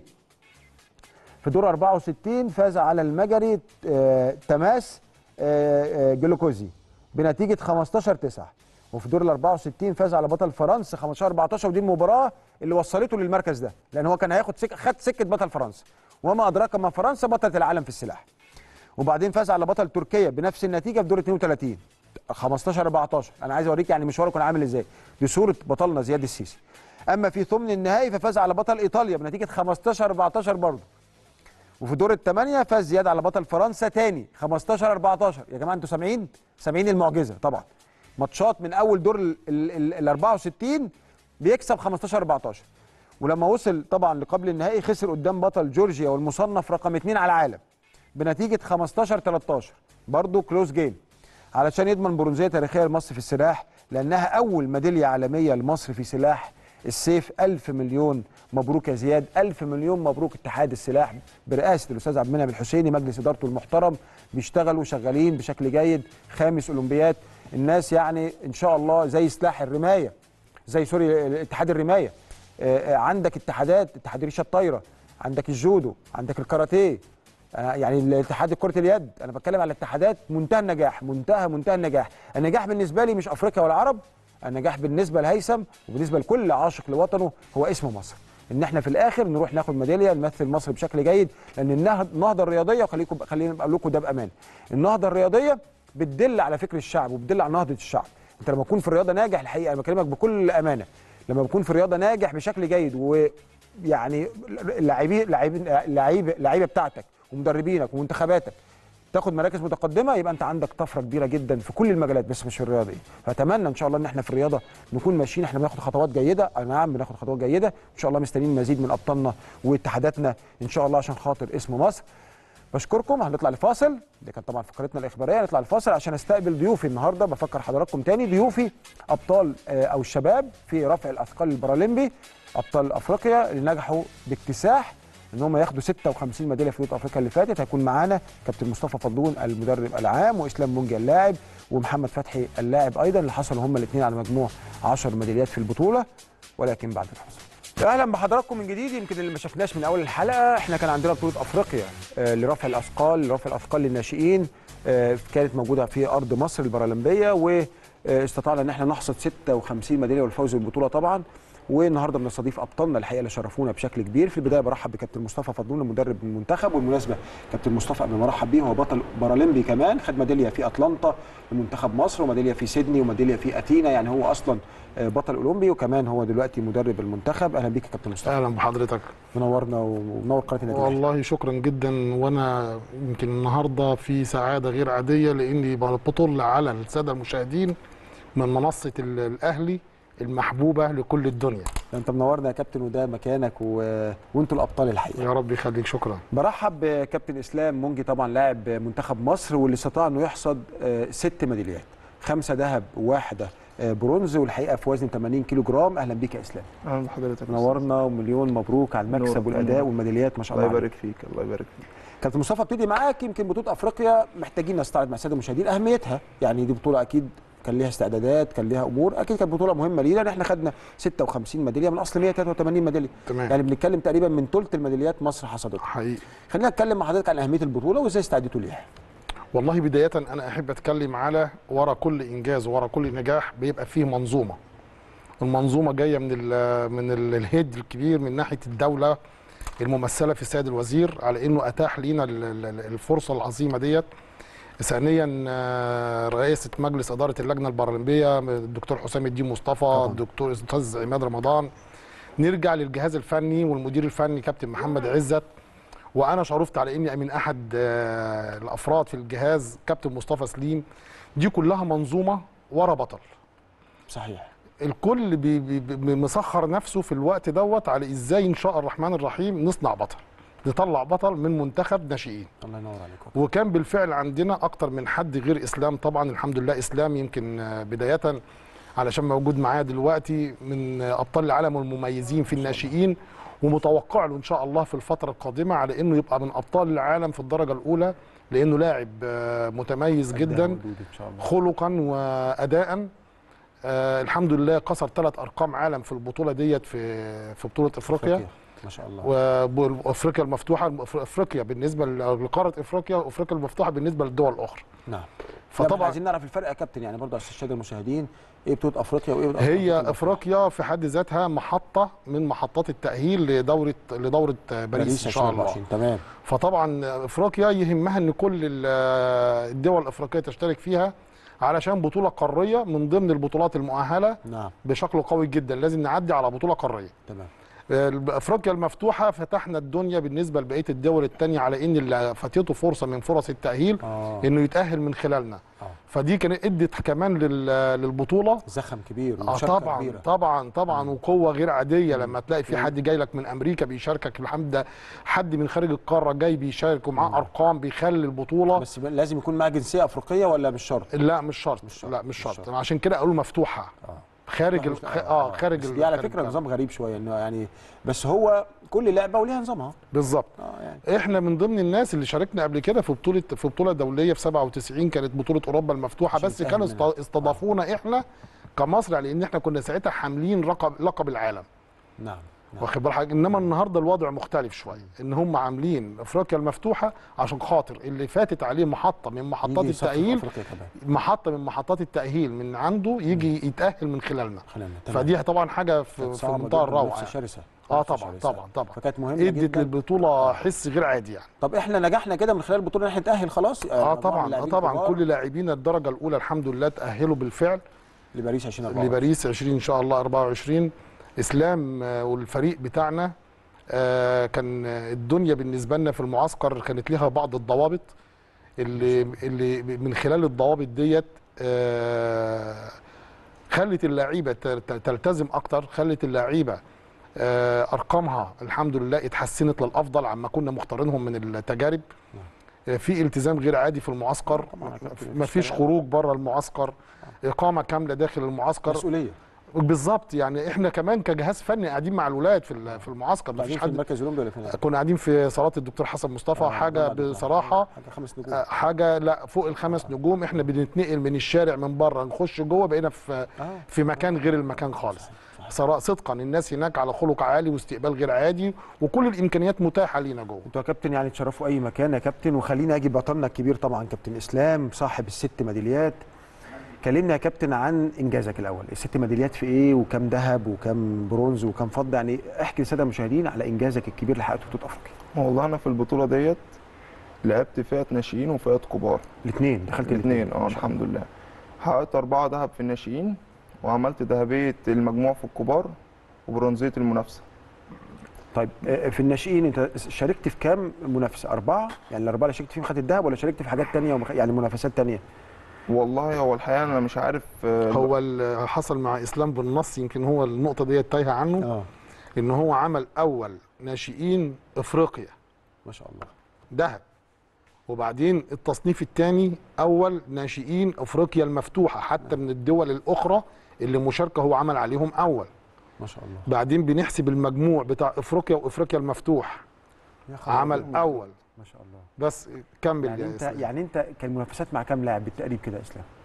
في دور 64 فاز على المجري آه، تماس آه، آه، جلوكوزي بنتيجه 15 9 وفي دور ال 64 فاز على بطل فرنسا 15 14 ودي المباراه اللي وصلته للمركز ده لان هو كان هياخد سك... خد سكه بطل فرنسا وما ادراك ما فرنسا بطله العالم في السلاح وبعدين فاز على بطل تركيا بنفس النتيجه في دور 32 15 14 انا عايز اوريك يعني مشواره كان عامل ازاي دي صوره بطلنا زياد السيسي اما في ثمن النهائي ففاز على بطل ايطاليا بنتيجه 15 14 برضه وفي دور الثمانيه فاز زياد على بطل فرنسا تاني 15 14 يا جماعه انتوا سامعين سامعين المعجزه طبعا ماتشات من اول دور ال ال- ال ال 64 بيكسب 15 14 ولما وصل طبعا لقبل النهائي خسر قدام بطل جورجيا والمصنف رقم 2 على العالم بنتيجه 15 13 برضه كلوز جيم علشان يضمن برونزيه تاريخيه لمصر في السلاح لانها اول ميداليه عالميه لمصر في سلاح السيف ألف مليون مبروك يا زياد ألف مليون مبروك اتحاد السلاح برئاسة الأستاذ عبد المنعم الحسيني مجلس إدارته المحترم بيشتغلوا شغالين بشكل جيد خامس أولمبياد الناس يعني إن شاء الله زي سلاح الرماية زي سوري اتحاد الرماية آه، آه، عندك اتحادات اتحاد ريشه الطايره عندك الجودو عندك الكاراتيه آه، يعني الاتحاد كره اليد انا بتكلم على اتحادات منتهى النجاح منتهى منتهى النجاح النجاح بالنسبه لي مش افريقيا والعرب النجاح بالنسبه لهيثم وبالنسبه لكل عاشق لوطنه هو اسم مصر ان احنا في الاخر نروح ناخد ميداليه نمثل مصر بشكل جيد لان النهض- النهضه الرياضيه خليكم خليني اقول لكم ده بامان النهضه الرياضيه بتدل على فكر الشعب وبتدل على نهضه الشعب انت لما تكون في الرياضه ناجح الحقيقه انا بكلمك بكل امانه لما بكون في الرياضه ناجح بشكل جيد ويعني اللاعبين اللاعبين اللعيبه اللعيبه بتاعتك ومدربينك ومنتخباتك تاخد مراكز متقدمه يبقى انت عندك طفره كبيره جدا في كل المجالات بس مش في الرياضه فاتمنى ان شاء الله ان احنا في الرياضه نكون ماشيين احنا بناخد خطوات جيده أي نعم بناخد خطوات جيده ان شاء الله مستنيين مزيد من ابطالنا واتحاداتنا ان شاء الله عشان خاطر اسم مصر بشكركم هنطلع لفاصل دي كانت طبعا فقرتنا الاخباريه نطلع لفاصل عشان استقبل ضيوفي النهارده بفكر حضراتكم تاني ضيوفي ابطال آه، او الشباب في رفع الاثقال البارالمبي ابطال افريقيا اللي نجحوا باكتساح ان هم ياخدوا 56 ميداليه في بطوله افريقيا اللي فاتت هيكون معانا كابتن مصطفى فضلون المدرب العام واسلام منجي اللاعب ومحمد فتحي اللاعب ايضا اللي حصلوا هم الاثنين على مجموع 10 ميداليات في البطوله ولكن بعد الفاصل اهلا بحضراتكم من جديد يمكن اللي ما شفناش من اول الحلقه احنا كان عندنا بطوله افريقيا آه، لرفع الاثقال لرفع الاثقال للناشئين آه، كانت موجوده في ارض مصر البارالمبيه واستطعنا ان احنا نحصد 56 ميداليه والفوز بالبطوله طبعا والنهارده بنستضيف ابطالنا الحقيقه اللي شرفونا بشكل كبير في البدايه برحب بكابتن مصطفى فضلون المدرب المنتخب بالمناسبه كابتن مصطفى قبل ما ارحب بيه هو بطل بارالمبي كمان خد ميداليه في اتلانتا لمنتخب مصر وميداليه في سيدني وميداليه في اثينا يعني هو اصلا آه، بطل اولمبي وكمان هو دلوقتي مدرب المنتخب اهلا بيك يا كابتن مصطفى اهلا بحضرتك منورنا ومنور قناه النادي الأهلي. والله شكرا جدا وانا يمكن النهارده في سعاده غير عاديه لاني بطل على الساده المشاهدين من منصه ال- الاهلي المحبوبه لكل الدنيا ده انت منورنا يا كابتن وده مكانك و... وانتوا الابطال الحقيقه يا رب يخليك شكرا برحب بكابتن اسلام منجي طبعا لاعب منتخب مصر واللي استطاع انه يحصد آه، ست ميداليات خمسه ذهب وواحده آه، برونز والحقيقه في وزن 80 كيلو جرام اهلا بيك يا اسلام اهلا بحضرتك منورنا ومليون مبروك على المكسب نور. والاداء نور. والميداليات ما شاء الله الله عليك. يبارك فيك الله يبارك فيك كابتن مصطفى ابتدي معاك يمكن بطوله افريقيا محتاجين نستعرض مع الساده المشاهدين اهميتها يعني دي بطوله اكيد كان ليها استعدادات كان ليها امور اكيد كانت بطوله مهمه لينا لان احنا خدنا 56 ميداليه من اصل 183 ميداليه تمام يعني بنتكلم تقريبا من ثلث الميداليات مصر حصدتها حقيقي خلينا نتكلم مع حضرتك عن اهميه البطوله وازاي استعدتوا ليها والله بدايه انا احب اتكلم على ورا كل انجاز ورا كل نجاح بيبقى فيه منظومه المنظومه جايه من ال من ال- الهيد الكبير من ناحيه الدوله الممثله في السيد الوزير على انه اتاح لينا ال- ال- الفرصه العظيمه ديت ثانيا آه، رئيسة مجلس إدارة اللجنة البارالمبية الدكتور حسام الدين مصطفى طبعاً. الدكتور أستاذ عماد رمضان نرجع للجهاز الفني والمدير الفني كابتن محمد عزت وانا شرفت على اني من احد آه، الافراد في الجهاز كابتن مصطفى سليم دي كلها منظومه ورا بطل صحيح الكل بي بي بي مسخر نفسه في الوقت دوت على ازاي ان شاء الرحمن الرحيم نصنع بطل نطلع بطل من منتخب ناشئين الله ينور عليك وكان بالفعل عندنا اكتر من حد غير اسلام طبعا الحمد لله اسلام يمكن آه، بدايه علشان موجود معايا دلوقتي من آه، ابطال العالم المميزين في الناشئين ومتوقع له ان شاء الله في الفتره القادمه على انه يبقى من ابطال العالم في الدرجه الاولى لانه لاعب آه، متميز جدا ان شاء الله خلقا واداء آه الحمد لله كسر ثلاث ارقام عالم في البطوله ديت في في بطوله افريقيا ما شاء الله وافريقيا المفتوحه افريقيا بالنسبه لقاره افريقيا وافريقيا المفتوحه بالنسبه للدول الاخرى نعم فطبعا فطبعا عايزين نعرف الفرق يا كابتن يعني برضه عشان الساده المشاهدين ايه بطوله افريقيا وايه بطولة هي أفريقيا؟ افريقيا في حد ذاتها محطه من محطات التاهيل لدوره لدوره باريس ان شاء الله 2024. تمام فطبعا افريقيا يهمها ان كل ال- الدول الافريقيه تشترك فيها علشان بطوله قاريه من ضمن البطولات المؤهله نعم بشكل قوي جدا لازم نعدي على بطوله قاريه تمام افريقيا المفتوحه فتحنا الدنيا بالنسبه لبقيه الدول الثانيه على ان اللي فاتته فرصه من فرص التاهيل اه انه يتاهل من خلالنا اه فدي كانت ادت كمان لل- للبطوله زخم كبير اه ومشاركة طبعا كبيرة. طبعا طبعا وقوه غير عاديه لما تلاقي في حد جاي لك من امريكا بيشاركك الحمد ده حد من خارج القاره جاي بيشارك ومعاه ارقام بيخلي البطوله بس ب- لازم يكون معاه جنسيه افريقيه ولا مش شرط؟ لا مش شرط مش شرط، لا مش مش شرط شرط. أنا عشان كده اقول مفتوحه اه خارج لا، ال... مش- خ- اه خارج بس ال- دي على خارج فكره القارة. نظام غريب شويه انه يعني بس هو كل لعبه وليها نظامها بالظبط اه يعني احنا من ضمن الناس اللي شاركنا قبل كده في بطوله في بطوله دوليه في 97 كانت بطوله اوروبا المفتوحه عشان بس كانوا تأهل است- استضافونا احنا كمصر لان احنا كنا ساعتها حاملين لقب لقب العالم نعم نعم واخد بالك انما النهارده الوضع مختلف شويه ان هم عاملين افريقيا المفتوحه عشان خاطر اللي فاتت عليه محطه من محطات يجي يصفق التاهيل افريقيا كمان محطه من محطات التاهيل من عنده يجي يتاهل من خلالنا خلينا تمام. فدي طبعا حاجه في, كانت في صعبة منتهى جداً، الروعه منافسة يعني. شرسه اه منافسة طبعا شرسة. طبعا طبعا فكانت مهمه ادت جدا للبطوله حس غير عادي يعني طب احنا نجحنا كده من خلال البطوله ان احنا نتاهل خلاص اه مجموعة من طبعا اه اللاعبين طبعا كبار كل لاعبين الدرجه الاولى الحمد لله تاهلوا بالفعل لباريس 2024 لباريس 20 ان شاء الله 24 اسلام آه، والفريق بتاعنا آه، كان الدنيا بالنسبه لنا في المعسكر كانت ليها بعض الضوابط اللي اللي من خلال الضوابط ديت آه، خلت اللعيبه ت- ت- تلتزم اكتر خلت اللعيبه آه، ارقامها الحمد لله اتحسنت للافضل عما كنا مختارينهم من التجارب آه، في التزام غير عادي في المعسكر طبعاً يا كابتن، ما فيش كلام. خروج بره المعسكر اقامه كامله داخل المعسكر مسؤوليه بالظبط يعني احنا كمان كجهاز فني قاعدين مع الولاد في ال- في المعسكر ما بعدين فيش في حد المركز الاولمبي ولا فين؟ كنا قاعدين في صالة الدكتور حسن مصطفى آه، حاجه طبعاً. بصراحه حاجه خمس نجوم آه، حاجه لا فوق الخمس نجوم احنا بنتنقل من الشارع من بره نخش جوه بقينا في اه في مكان غير المكان خالص صراحة صدقا الناس هناك على خلق عالي واستقبال غير عادي وكل الامكانيات متاحه لينا جوه انتوا يا كابتن يعني تشرفوا اي مكان يا كابتن وخلينا اجي بطلنا الكبير طبعا كابتن اسلام صاحب الست ميداليات كلمنا يا كابتن عن انجازك الاول الست ميداليات في ايه وكم ذهب وكم برونز وكم فضه يعني احكي للساده المشاهدين على انجازك الكبير اللي حققته في بطوله افريقيا والله انا في البطوله ديت لعبت فئه ناشئين وفئه كبار الاثنين دخلت الاثنين اه الحمد لله حققت اربعه ذهب في الناشئين وعملت ذهبيه المجموع في الكبار وبرونزيه المنافسه طيب آه، في الناشئين انت شاركت في كام منافسه اربعه يعني الاربعه اللي شاركت فيهم خدت الذهب ولا شاركت في حاجات تانية ومخ... يعني منافسات تانية والله هو الحقيقه انا مش عارف آه، هو اللي حصل مع اسلام بالنص يمكن هو النقطه ديت تايهه عنه اه ان هو عمل اول ناشئين افريقيا ما شاء الله ذهب وبعدين التصنيف الثاني اول ناشئين افريقيا المفتوحه حتى من الدول الاخرى اللي مشاركه هو عمل عليهم اول ما شاء الله بعدين بنحسب المجموع بتاع افريقيا وافريقيا المفتوح يا خبر عمل أبيض. اول ما شاء الله بس كمل يعني يا انت إسلام. يعني انت كان منافسات مع كام لاعب بالتقريب كده يا اسلام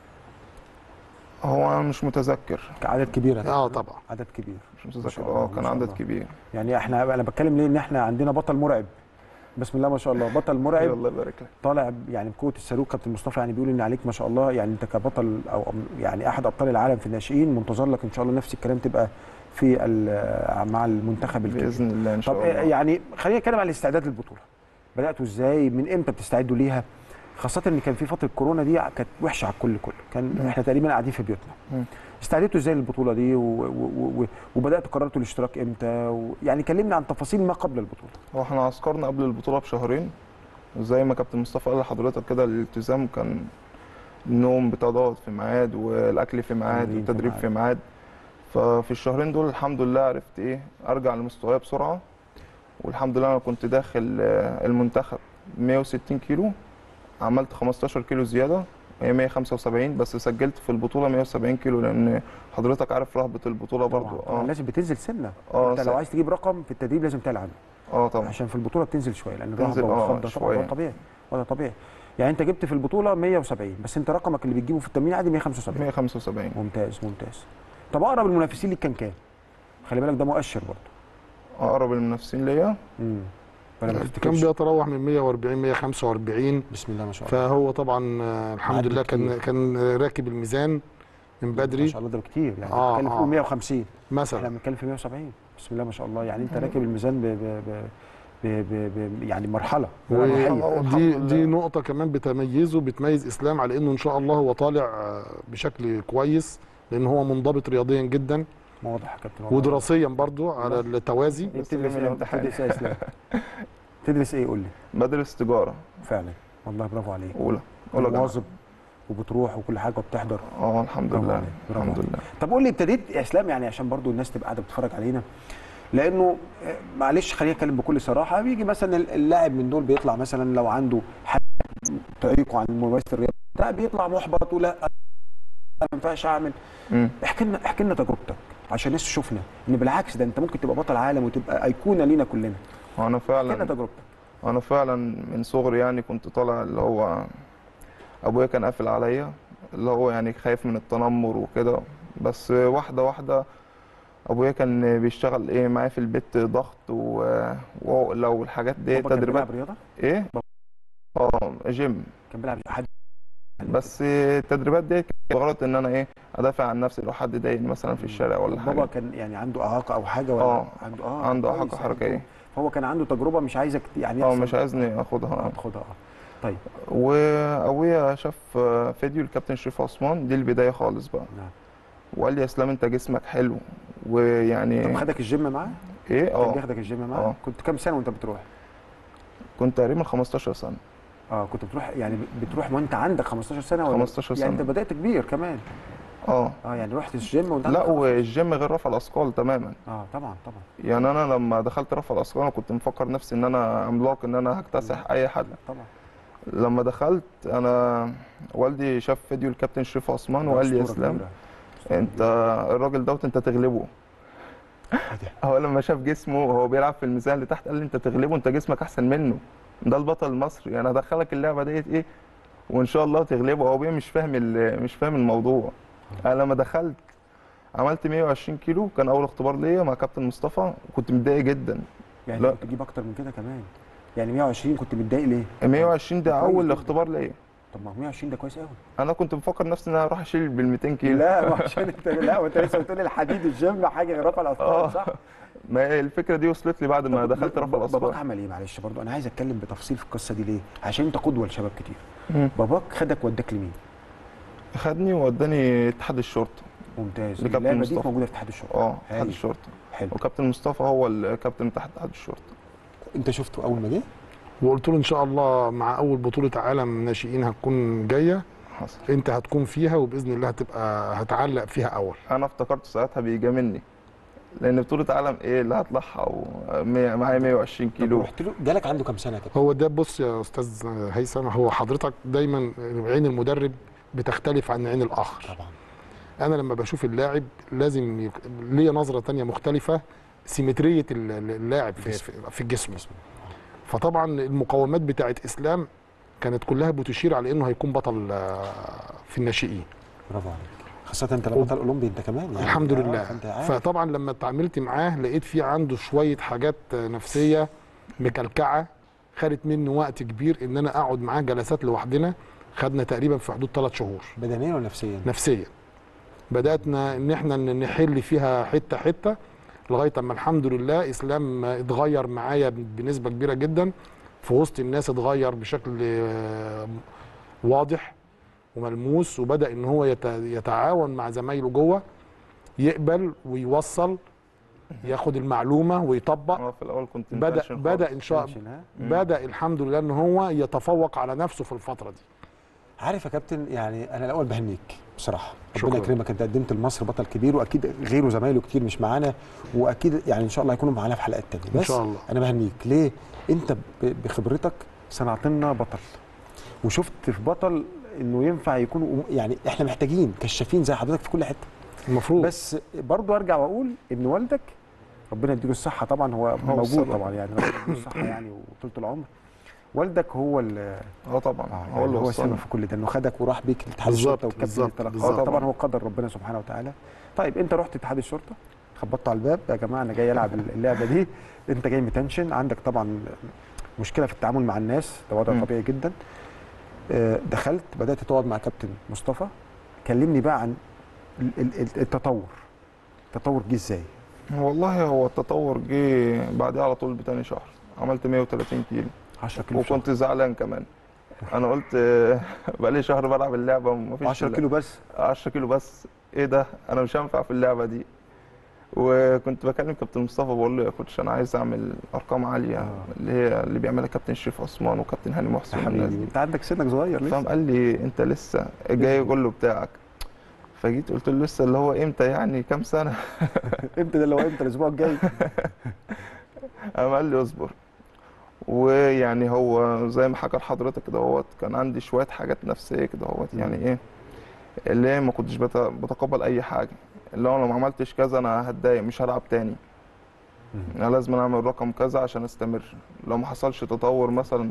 هو انا مش متذكر عدد كبير يا اه كابتن. طبعا عدد كبير مش ما متذكر شاء الله، اه ما كان شاء عدد الله. كبير يعني احنا انا بتكلم ليه ان احنا عندنا بطل مرعب بسم الله ما شاء الله بطل مرعب الله يبارك لك طالع يعني بقوه الصاروخ كابتن مصطفى يعني بيقول ان عليك ما شاء الله يعني انت كبطل او يعني احد ابطال العالم في الناشئين منتظر لك ان شاء الله نفس الكلام تبقى في ال- مع المنتخب الكبير باذن الله ان شاء طب الله يعني خلينا نتكلم عن الاستعداد للبطوله بداتوا ازاي من امتى بتستعدوا ليها خاصه ان كان في فتره كورونا دي كانت وحشه على الكل كله كان مم. احنا تقريبا قاعدين في بيوتنا مم. استعدتوا ازاي للبطوله دي و... و... و... وبداتوا قررتوا الاشتراك امتى و... يعني كلمنا عن تفاصيل ما قبل البطوله هو احنا عسكرنا قبل البطوله بشهرين وزي ما كابتن مصطفى قال لحضرتك كده الالتزام كان النوم بتاع دوت في ميعاد والاكل في ميعاد تمرين في والتدريب ميعاد. في ميعاد ففي الشهرين دول الحمد لله عرفت ايه ارجع لمستواي بسرعه والحمد لله انا كنت داخل آه، المنتخب 160 كيلو عملت 15 كيلو زياده هي 175 بس سجلت في البطوله 170 كيلو لان حضرتك عارف رهبه البطوله برضو طبعا اه لازم بتنزل سنه اه انت لو صح. عايز تجيب رقم في التدريب لازم تعلى عنه اه طبعا عشان في البطوله بتنزل شويه لان تنزل، الرهبه اه، والخضه طبعا شوية. ده طبيعي وده طبيعي يعني انت جبت في البطوله 170 بس انت رقمك اللي بتجيبه في التمرين عادي 175 175 ممتاز ممتاز طب اقرب المنافسين ليك كان كام؟ خلي بالك ده مؤشر برضه اقرب المنافسين ليا امم ولا ما كان تفتكرش بيتراوح من 140 145 بسم الله ما شاء الله فهو طبعا آه، الحمد عدى لله كان كتير. كان راكب الميزان من ما بدري شاء الله ده كتير يعني آه، بنتكلم آه. في 150 احنا مثلا بنتكلم في 170 بسم الله ما شاء الله يعني انت راكب الميزان ب ب ب ب ب ب يعني مرحله مرحلة. والحمد ودي لله. دي نقطة كمان بتميزه بتميز اسلام على انه ان شاء الله هو طالع آه، بشكل كويس لان هو منضبط رياضيا جدا واضح يا كابتن والله. ودراسيا برضو على التوازي إيه بس بتدرس من ايه الامتحان. بتدرس ايه يا اسلام؟ تدرس ايه قول لي بدرس تجاره فعلا والله برافو عليك اولى اولى جامعه مواظب وبتروح وكل حاجه وبتحضر اه الحمد برافو لله عليك، برافو الحمد عليك. لله طب قول لي ابتديت يا اسلام يعني عشان برضو الناس تبقى قاعده بتتفرج علينا لانه آه، معلش خلينا نتكلم بكل صراحه بيجي مثلا اللاعب من دول بيطلع مثلا لو عنده حاجه تعيقه عن ممارسه الرياضه لا بيطلع محبط ولا أنا ما ينفعش اعمل مم. احكي لنا احكي لنا تجربتك عشان الناس تشوفنا ان بالعكس ده انت ممكن تبقى بطل عالم وتبقى ايقونه لينا كلنا وانا احكي لنا فعلا تجربتك انا فعلا من صغري يعني كنت طالع اللي هو ابويا كان قافل عليا اللي هو يعني خايف من التنمر وكده بس واحده واحده ابويا كان بيشتغل ايه معايا في البيت ضغط و- ولو الحاجات دي بابا كان تدريبات بيلعب رياضه ايه اه جيم كان بيلعب حد بس التدريبات دي كانت بغرض ان انا ايه ادافع عن نفسي لو حد ضايقني مثلا في الشارع ولا بابا حاجه كان يعني عنده اعاقه او حاجه ولا اه عنده اه عنده كويس اعاقه يعني. حركيه هو كان عنده تجربه مش عايزك يعني اه يحصل- مش عايزني اخدها آه، آه. تاخدها اه طيب وابويا شاف فيديو الكابتن شريف عثمان دي البدايه خالص بقى نعم وقال لي يا اسلام انت جسمك حلو ويعني طب خدك الجيم معاه؟ ايه كان اه بياخدك الجيم معاه؟ اه. كنت كام سنه وانت بتروح؟ كنت تقريبا 15 سنه اه كنت بتروح يعني بتروح وانت عندك 15 سنه ولا 15 يعني انت سنه بدات كبير كمان اه اه يعني رحت الجيم وانت لا عندك 15. والجيم غير رفع الاثقال تماما اه طبعا طبعا يعني انا لما دخلت رفع الاثقال انا كنت مفكر نفسي ان انا عملاق ان انا هكتسح اي حد طبعا لما دخلت انا والدي شاف فيديو الكابتن شريف عثمان وقال لي يا أسطورة اسلام كبيرة. انت الراجل دوت انت تغلبه هو لما شاف جسمه وهو بيلعب في الميزان اللي تحت قال لي انت تغلبه انت جسمك احسن منه ده البطل المصري انا هدخلك اللعبه ديت ايه وان شاء الله تغلبه هو بيه مش فاهم ال- مش فاهم الموضوع انا لما دخلت عملت 120 كيلو كان اول اختبار ليا مع كابتن مصطفى وكنت متضايق جدا يعني لا. كنت تجيب اكتر من كده كمان يعني 120 كنت متضايق ليه؟ 120 ده كويس اول جدا. اختبار ليا طب ما هو 120 ده كويس قوي انا كنت مفكر نفسي ان انا هروح اشيل بال 200 كيلو لا ما عشان انت لا وانت لسه بتقول لي الحديد الجيم حاجه غير رفع اه الاثقال صح؟ ما هي الفكره دي وصلت لي بعد ما طب دخلت ب- رفع ب- باباك الاثقال عمل ايه معلش برضو انا عايز اتكلم بتفصيل في القصه دي ليه؟ عشان انت قدوه لشباب كتير مم. باباك خدك وداك لمين؟ خدني ووداني اتحاد الشرطه ممتاز لكابتن اللعبه دي مصطفى. موجوده في اتحاد الشرطه اه اتحاد هايل. الشرطه حلو وكابتن مصطفى هو الكابتن بتاع اتحاد الشرطه انت شفته اول ما جه؟ وقلت له ان شاء الله مع اول بطولة عالم ناشئين هتكون جاية حصل انت هتكون فيها وباذن الله هتبقى هتعلق فيها اول انا افتكرت ساعتها بيجاملني لان بطوله عالم ايه اللي هطلعها ومية- معايا 120 طب كيلو رحت له جالك عنده كام سنه يا كابتن؟ هو ده بص يا استاذ هيثم هو حضرتك دايما عين المدرب بتختلف عن عين الاخر طبعا انا لما بشوف اللاعب لازم يك... ليا نظره تانية مختلفه سيمتريه ال- ال- اللاعب في, في, في الجسم فطبعا المقومات بتاعت اسلام كانت كلها بتشير على انه هيكون بطل آه، في الناشئين برافو عليك خاصه انت لو بطل اولمبي انت كمان يعني الحمد آه، لله فانت عارف فطبعا لما اتعاملت معاه لقيت في عنده شويه حاجات نفسيه مكلكعه خدت مني وقت كبير ان انا اقعد معاه جلسات لوحدنا خدنا تقريبا في حدود ثلاث شهور بدنيا ولا نفسيا؟ نفسيا بداتنا ان احنا ن- نحل فيها حته حته لغايه اما الحمد لله اسلام اتغير معايا بنسبه كبيره جدا في وسط الناس اتغير بشكل آه، واضح وملموس وبدا ان هو يت- يتعاون مع زمايله جوه يقبل ويوصل ياخد المعلومه ويطبق أنا في الاول كنت بدا متنشن بدا خالص. ان شاء الله تنشن، ها؟ بدا الحمد لله ان هو يتفوق على نفسه في الفتره دي عارف يا كابتن يعني انا الاول بهنيك بصراحه شكراً. ربنا يكرمك انت قدمت لمصر بطل كبير واكيد غيره زمايله كتير مش معانا واكيد يعني ان شاء الله هيكونوا معانا في حلقات تانية بس إن شاء الله. انا بهنيك ليه انت ب- بخبرتك صنعت لنا بطل وشفت في بطل انه ينفع يكون يعني احنا محتاجين كشافين زي حضرتك في كل حته المفروض بس برضو ارجع واقول ان والدك ربنا يديله الصحه طبعا هو, موجود السبب. طبعا يعني ربنا يديله الصحه يعني وطولة العمر والدك هو اللي اه طبعا آه هو اللي هو وصلني السبب في كل ده انه خدك وراح بيك لاتحاد بالظبط، الشرطه وكابتن بالظبط، التلقى بالظبط. آه طبعا هو قدر ربنا سبحانه وتعالى طيب انت رحت اتحاد الشرطه خبطت على الباب يا جماعه انا جاي العب اللعبه دي انت جاي متنشن عندك طبعا مشكله في التعامل مع الناس ده وضع مم. طبيعي جدا آه، دخلت بدات تقعد مع كابتن مصطفى كلمني بقى عن ال- ال- ال- التطور التطور جه ازاي والله هو التطور جه بعدها على طول بتاني شهر عملت 130 كيلو 10 كيلو في شهر. وكنت زعلان كمان انا قلت آه، بقالي شهر بلعب اللعبه ومفيش 10 كيلو بس 10 كيلو بس ايه ده انا مش هنفع في اللعبه دي وكنت بكلم كابتن مصطفى بقول له يا كوتش انا عايز اعمل ارقام عاليه آه. اللي هي اللي بيعملها كابتن شريف عثمان وكابتن هاني محسن يا والناس حبيبي دي انت عندك سنك صغير فاهم لسه قال لي انت لسه جاي كله بتاعك فجيت قلت له لسه اللي هو امتى يعني كام سنه امتى ده اللي هو امتى الاسبوع الجاي قام قال لي اصبر ويعني هو زي ما حكى لحضرتك كده هوت كان عندي شويه حاجات نفسيه كده هوت يعني ايه اللي هي ما كنتش بت- بتقبل اي حاجه اللي هو لو ما عملتش كذا انا هتضايق مش هلعب تاني انا لازم اعمل رقم كذا عشان استمر لو ما حصلش تطور مثلا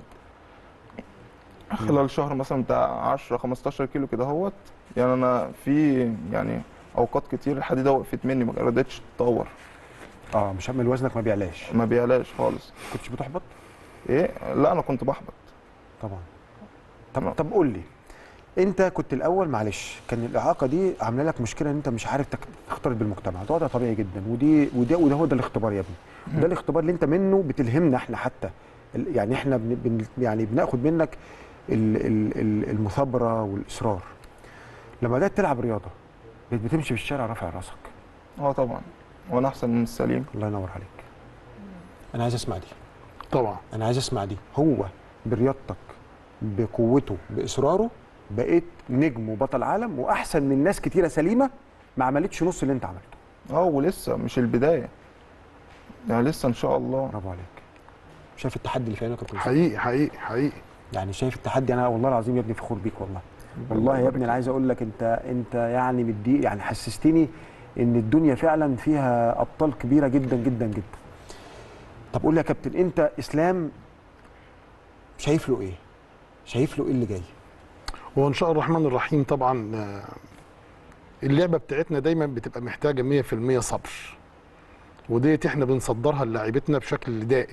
خلال شهر مثلا بتاع 10 15 كيلو كده هوت يعني انا في يعني اوقات كتير الحديده وقفت مني ما قدرتش تتطور اه مش عامل وزنك ما بيعلاش ما بيعلاش خالص كنتش بتحبط ايه لا انا كنت بحبط طبعا طب لا. طب قول لي انت كنت الاول معلش كان الاعاقه دي عامله لك مشكله ان انت مش عارف تك- تختلط بالمجتمع ده وضع طبيعي جدا ودي وده وده هو ده الاختبار يا ابني ده الاختبار اللي انت منه بتلهمنا احنا حتى ال- يعني احنا بن بن يعني بناخد منك ال ال ال المثابره والاصرار لما بدات تلعب رياضه بقيت بتمشي في الشارع رافع راسك اه طبعا وانا احسن من السليم الله ينور عليك انا عايز اسمع دي طبعا انا عايز اسمع دي هو برياضتك بقوته باصراره بقيت نجم وبطل عالم واحسن من ناس كتيره سليمه ما عملتش نص اللي انت عملته اه ولسه مش البدايه يعني لسه ان شاء الله برافو عليك شايف التحدي اللي في عينك يا كابتن حقيقي حقيقي حقيقي يعني شايف التحدي انا والله العظيم يا ابني فخور بيك والله والله يا ابني انا عايز اقول لك انت انت يعني مدي يعني حسستني ان الدنيا فعلا فيها ابطال كبيره جدا جدا جدا طب قول لي يا كابتن انت اسلام شايف له ايه شايف له ايه اللي جاي هو ان شاء الرحمن الرحيم طبعا آه، اللعبه بتاعتنا دايما بتبقى محتاجه 100% صبر وديت احنا بنصدرها للاعيبتنا بشكل دائم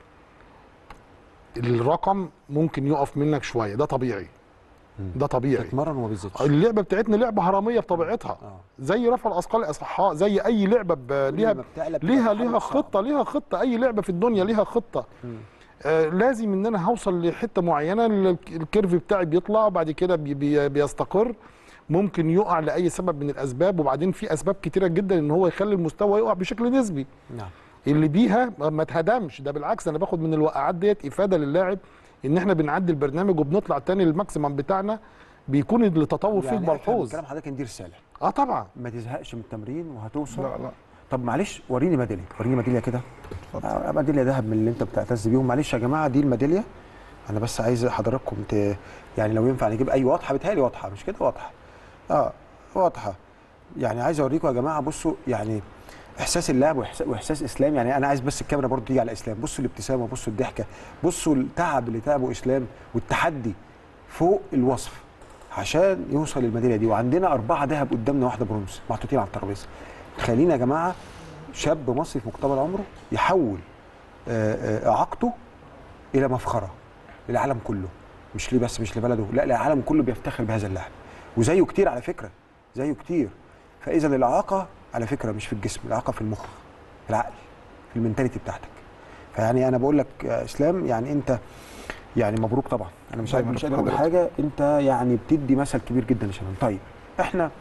الرقم ممكن يقف منك شويه ده طبيعي ده طبيعي تتمرن وما بيزيدش اللعبه بتاعتنا لعبه هرميه بطبيعتها اه زي رفع الاثقال الاصحاء زي اي لعبه ب- ليها لما بتعلى ليها بتبقى ليها حاجة خطه ليها خطه اي لعبه في الدنيا ليها خطه مم. آه لازم ان انا هوصل لحته معينه ال- الكيرف بتاعي بيطلع وبعد كده بي بي بيستقر ممكن يقع لاي سبب من الاسباب وبعدين في اسباب كتيره جدا ان هو يخلي المستوى يقع بشكل نسبي نعم اللي بيها ما اتهدمش ده بالعكس انا باخد من الوقعات ديت افاده للاعب ان احنا بنعدي البرنامج وبنطلع تاني للماكسيمم بتاعنا بيكون التطور فيه يعني أفهم ملحوظ كلام حضرتك إن دي رساله اه طبعا ما تزهقش من التمرين وهتوصل لا لا طب معلش وريني ميداليه وريني ميداليه كده آه، ميداليه ذهب من اللي انت بتعتز بيهم معلش يا جماعه دي الميداليه انا بس عايز حضراتكم ت... يعني لو ينفع نجيب اي واضحه بتهيألي واضحه مش كده واضحه اه واضحه يعني عايز اوريكم يا جماعه بصوا يعني احساس اللعب واحساس, واحساس اسلام يعني انا عايز بس الكاميرا برضو تيجي على اسلام بصوا الابتسامه بصوا الضحكه بصوا التعب اللي تعبه اسلام والتحدي فوق الوصف عشان يوصل للميداليه دي وعندنا اربعه ذهب قدامنا واحده برونز محطوطين على الترابيزه خلينا يا جماعه شاب مصري في مقتبل عمره يحول آه، آه، اعاقته الى مفخره للعالم كله مش ليه بس مش لبلده لا العالم كله بيفتخر بهذا اللاعب وزيه كتير على فكره زيه كتير فاذا الاعاقه على فكره مش في الجسم الاعاقه في المخ في العقل في المنتاليتي بتاعتك فيعني انا بقول لك يا اسلام يعني انت يعني مبروك طبعا انا مش الله مش يبارك قادر اقول حضرتك. حاجه انت يعني بتدي مثل كبير جدا لشباب طيب احنا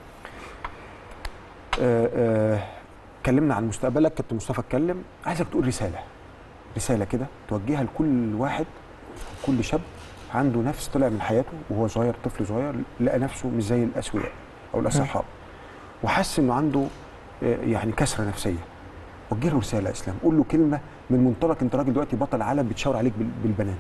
آه، آه، اتكلمنا عن مستقبلك كابتن مصطفى اتكلم عايزك تقول رساله رساله كده توجهها لكل واحد كل شاب عنده نفس طلع من حياته وهو صغير طفل صغير لقى نفسه مش زي الاسوياء او الاصحاء وحس انه عنده آه، يعني كسره نفسيه وجه له رساله يا اسلام قول له كلمه من منطلق انت راجل دلوقتي بطل عالم بتشاور عليك بال- بالبنان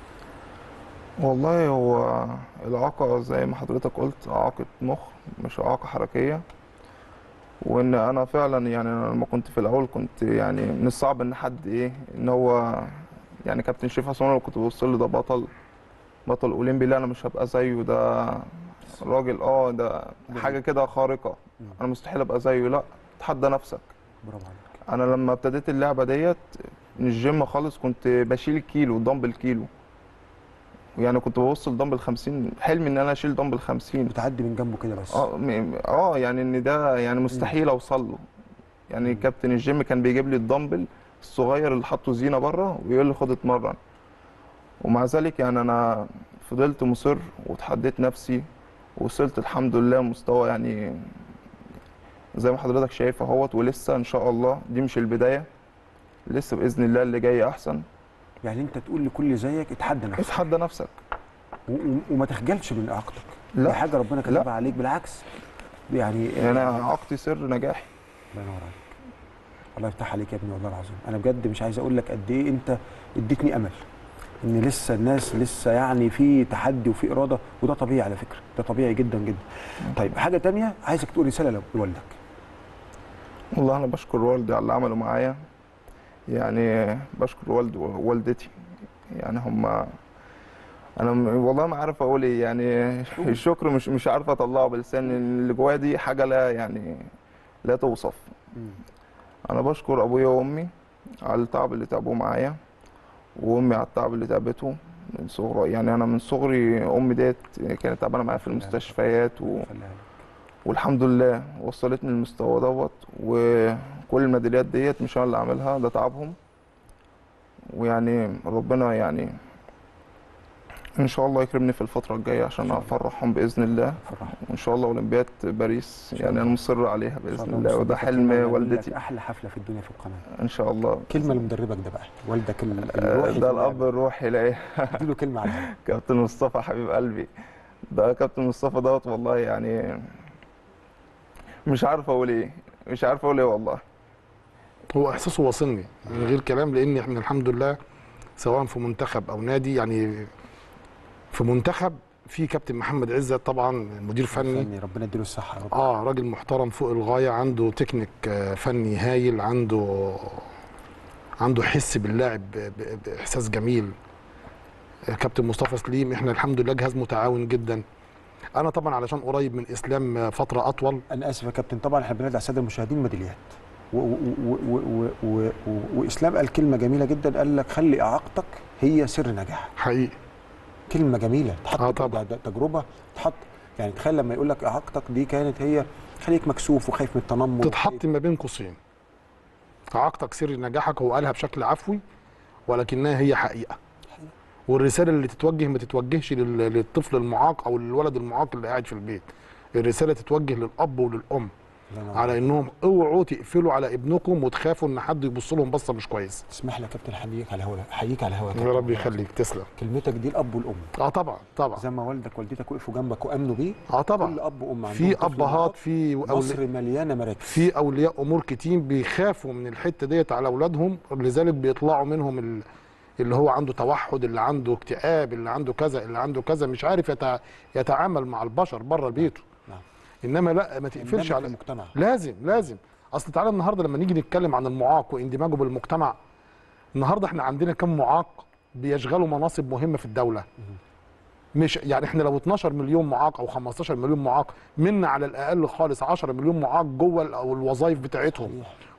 والله هو الإعاقة زي ما حضرتك قلت إعاقة مخ مش إعاقة حركية وإن أنا فعلا يعني أنا لما كنت في الأول كنت يعني من الصعب إن حد إيه إن هو يعني كابتن شريف حسن لو كنت ببص له ده بطل بطل أولمبي لا أنا مش هبقى زيه ده راجل أه ده حاجة كده خارقة أنا مستحيل أبقى زيه لا تحدى نفسك برافو عليك انا لما ابتديت اللعبه ديت من الجيم خالص كنت بشيل كيلو دمبل كيلو يعني كنت بوصل دمبل 50 حلمي ان انا اشيل دمبل 50 بتعدي من جنبه كده بس اه م- اه يعني ان ده يعني مستحيل اوصل له يعني كابتن الجيم كان بيجيب لي الدمبل الصغير اللي حاطه زينه بره ويقول لي خد اتمرن ومع ذلك يعني انا فضلت مصر وتحديت نفسي ووصلت الحمد لله مستوى يعني زي ما حضرتك شايف اهوت ولسه ان شاء الله دي مش البدايه لسه باذن الله اللي جاي احسن يعني انت تقول لكل زيك اتحدى نفسك اتحدى نفسك و- و- وما تخجلش من اعاقتك لا. دي حاجه ربنا كتبها لا. عليك بالعكس يعني يعني انا عقدي سر نجاحي الله ينور عليك الله يفتح عليك يا ابني والله العظيم انا بجد مش عايز اقول لك قد ايه انت اديتني امل ان لسه الناس لسه يعني في تحدي وفي اراده وده طبيعي على فكره ده طبيعي جدا جدا طيب حاجه تانية عايزك تقول رساله لوالدك والله انا بشكر والدي على اللي عمله معايا يعني بشكر والدي ووالدتي يعني هم انا م- والله ما عارف اقول ايه يعني الشكر مش مش عارف اطلعه بلسان اللي جوايا دي حاجه لا يعني لا توصف انا بشكر ابويا وامي على التعب اللي تعبوه معايا وامي على التعب اللي تعبته من صغري يعني انا من صغري امي ديت كانت تعبانه معايا في المستشفيات و... خليها لك. والحمد لله وصلتني للمستوى دوت وكل الميداليات ديت مش انا اللي عاملها ده تعبهم ويعني ربنا يعني ان شاء الله يكرمني في الفتره الجايه عشان افرحهم باذن الله فرحني. وان شاء الله اولمبياد باريس شاء يعني الله. انا مصر عليها إن شاء باذن الله الله وده مصدقك حلم كلمة نعمل لك والدتي احلى حفله في الدنيا في القناه ان شاء الله كلمه لمدربك ده بقى والدك ال- آه، الروحي في ده اللعبة. الاب الروحي ليا اديله كلمه عليها كابتن مصطفى حبيب قلبي ده كابتن مصطفى دوت والله يعني مش عارف اقول ايه مش عارف اقول ايه والله هو احساسه واصلني من غير كلام لان احنا الحمد لله سواء في منتخب او نادي يعني في منتخب في كابتن محمد عزت طبعا مدير فني فني ربنا يديله الصحه يا رب اه راجل محترم فوق الغايه عنده تكنيك آه، فني هايل عنده عنده حس باللاعب ب- ب- باحساس جميل آه، كابتن مصطفى سليم احنا الحمد لله جهاز متعاون جدا انا طبعا علشان قريب من اسلام آه، فتره اطول انا اسف يا كابتن طبعا احنا بندعي الساده المشاهدين ميداليات و- و- و- و- و- و- واسلام قال كلمه جميله جدا قال لك خلي اعاقتك هي سر نجاحك حقيقي كلمه جميله تحط آه طبعا. ده- ده تجربه تحط يعني تخيل لما يقول لك اعاقتك دي كانت هي خليك مكسوف وخايف من التنمر تتحط ما بين قوسين عاقتك سر نجاحك هو قالها بشكل عفوي ولكنها هي حقيقه والرساله اللي تتوجه ما تتوجهش لل- للطفل المعاق او للولد المعاق اللي قاعد في البيت الرساله تتوجه للاب وللام الله ينور على انهم اوعوا تقفلوا على ابنكم وتخافوا ان حد يبص لهم بصه مش كويس تسمح لي يا كابتن احييك على الهوا احييك على الهوا يا رب يخليك تسلم كلمتك دي الاب والام اه طبعا طبعا زي ما والدك والدتك وقفوا جنبك وامنوا بيه اه طبعا كل اب وام عندهم في طفل ابهات معاق. في مصر أولي... مليانه مراكز في اولياء امور كتير بيخافوا من الحته ديت على اولادهم لذلك بيطلعوا منهم ال... اللي هو عنده توحد اللي عنده اكتئاب اللي عنده كذا اللي عنده كذا مش عارف يتع... يتعامل مع البشر بره بيته نعم. انما لا ما تقفلش اندمج في على المجتمع لازم لازم اصل تعالى النهارده لما نيجي نتكلم عن المعاق واندماجه بالمجتمع النهارده احنا عندنا كم معاق بيشغلوا مناصب مهمه في الدوله مش يعني احنا لو 12 مليون معاق او 15 مليون معاق منا على الاقل خالص 10 مليون معاق جوه ال- او الوظائف بتاعتهم صحيح.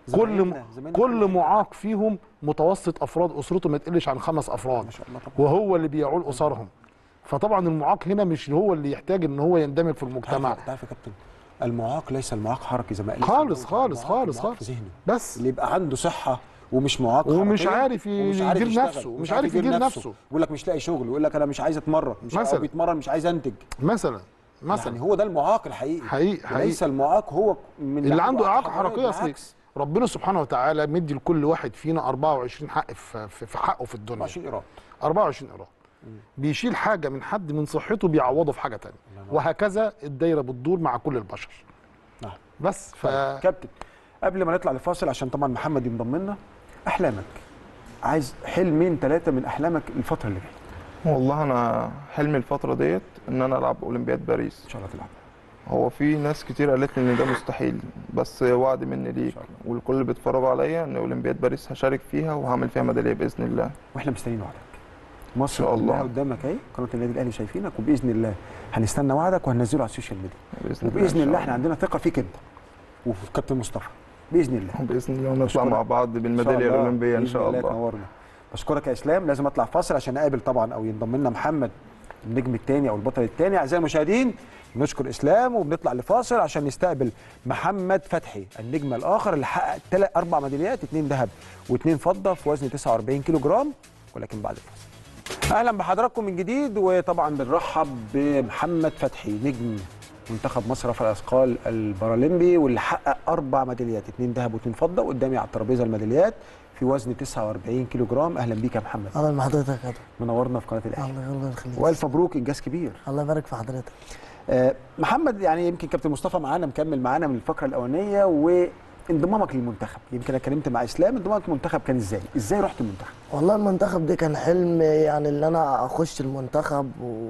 كل زمايلنا- زمايلنا كل كلهم. معاق فيهم متوسط افراد اسرته ما تقلش عن خمس افراد ما شاء الله طبعا وهو اللي بيعول اسرهم فطبعا المعاق هنا مش هو اللي يحتاج ان هو يندمج في المجتمع تعرف تعرف يا كابتن المعاق ليس المعاق حركي زي ما قال خالص خالص المعاق- خالص المعاق خالص في ذهنه بس اللي يبقى عنده صحه ومش معاق ومش حركياً، عارف ومش يدير يشتغل، نفسه، ومش عارف يدير نفسه. يقول لك مش لاقي شغل ويقول لك انا مش عايز اتمرن مش مثلاً. هو بيتمرن مش عايز انتج مثلا مثلا يعني هو ده المعاق الحقيقي حقيقي حقيقي ليس المعاق هو من اللي عنده اعاقه حركية، حركيه اصلي بالعكس. ربنا سبحانه وتعالى مدي لكل واحد فينا 24 حق في, في, في حقه في الدنيا 24 ايراد 24 ايراد بيشيل حاجه من حد من صحته بيعوضه في حاجه تانية وهكذا الدايره بتدور مع كل البشر نعم بس ف طيب كابتن قبل ما نطلع لفاصل عشان طبعا محمد ينضم لنا احلامك عايز حلمين ثلاثه من احلامك الفتره اللي جايه والله انا حلمي الفتره ديت ان انا العب اولمبياد باريس ان شاء الله تلعب هو في ناس كتير قالت لي ان ده مستحيل بس وعد مني ليك شاء الله. والكل اللي بيتفرجوا عليا ان اولمبياد باريس هشارك فيها وهعمل فيها ميداليه باذن الله واحنا مستنيين وعدك مصر إن شاء الله. كلها قدامك اهي قناه النادي الاهلي شايفينك وباذن الله هنستنى وعدك وهننزله على السوشيال ميديا باذن الله وباذن إن الله شاء احنا عندنا ثقه فيك انت وفي كابتن مصطفى باذن الله باذن الله ونطلع أشكرك. مع بعض إن شاء بالميداليه الله. الاولمبيه ان بإذن شاء الله تنورنا بشكرك يا اسلام لازم اطلع فاصل عشان اقابل طبعا او ينضم لنا محمد النجم الثاني او البطل الثاني اعزائي المشاهدين نشكر اسلام وبنطلع لفاصل عشان نستقبل محمد فتحي النجم الاخر اللي حقق ثلاث اربع ميداليات اثنين ذهب واثنين فضه في وزن 49 كيلو جرام ولكن بعد الفاصل اهلا بحضراتكم من جديد وطبعا بنرحب بمحمد فتحي نجم منتخب مصر رفع الاثقال البارالمبي واللي حقق اربع ميداليات اثنين ذهب واثنين فضه قدامي على الترابيزه الميداليات في وزن 49 كيلو جرام اهلا بيك يا محمد اهلا بحضرتك يا كابتن منورنا في قناه الاهلي الله الله يخليك والف مبروك انجاز كبير الله يبارك في حضرتك آه، محمد يعني يمكن كابتن مصطفى معانا مكمل معانا من الفقره الاولانيه وانضمامك للمنتخب يمكن انا اتكلمت مع اسلام انضمامك للمنتخب كان ازاي ازاي رحت المنتخب والله المنتخب ده كان حلم يعني اللي انا اخش المنتخب و...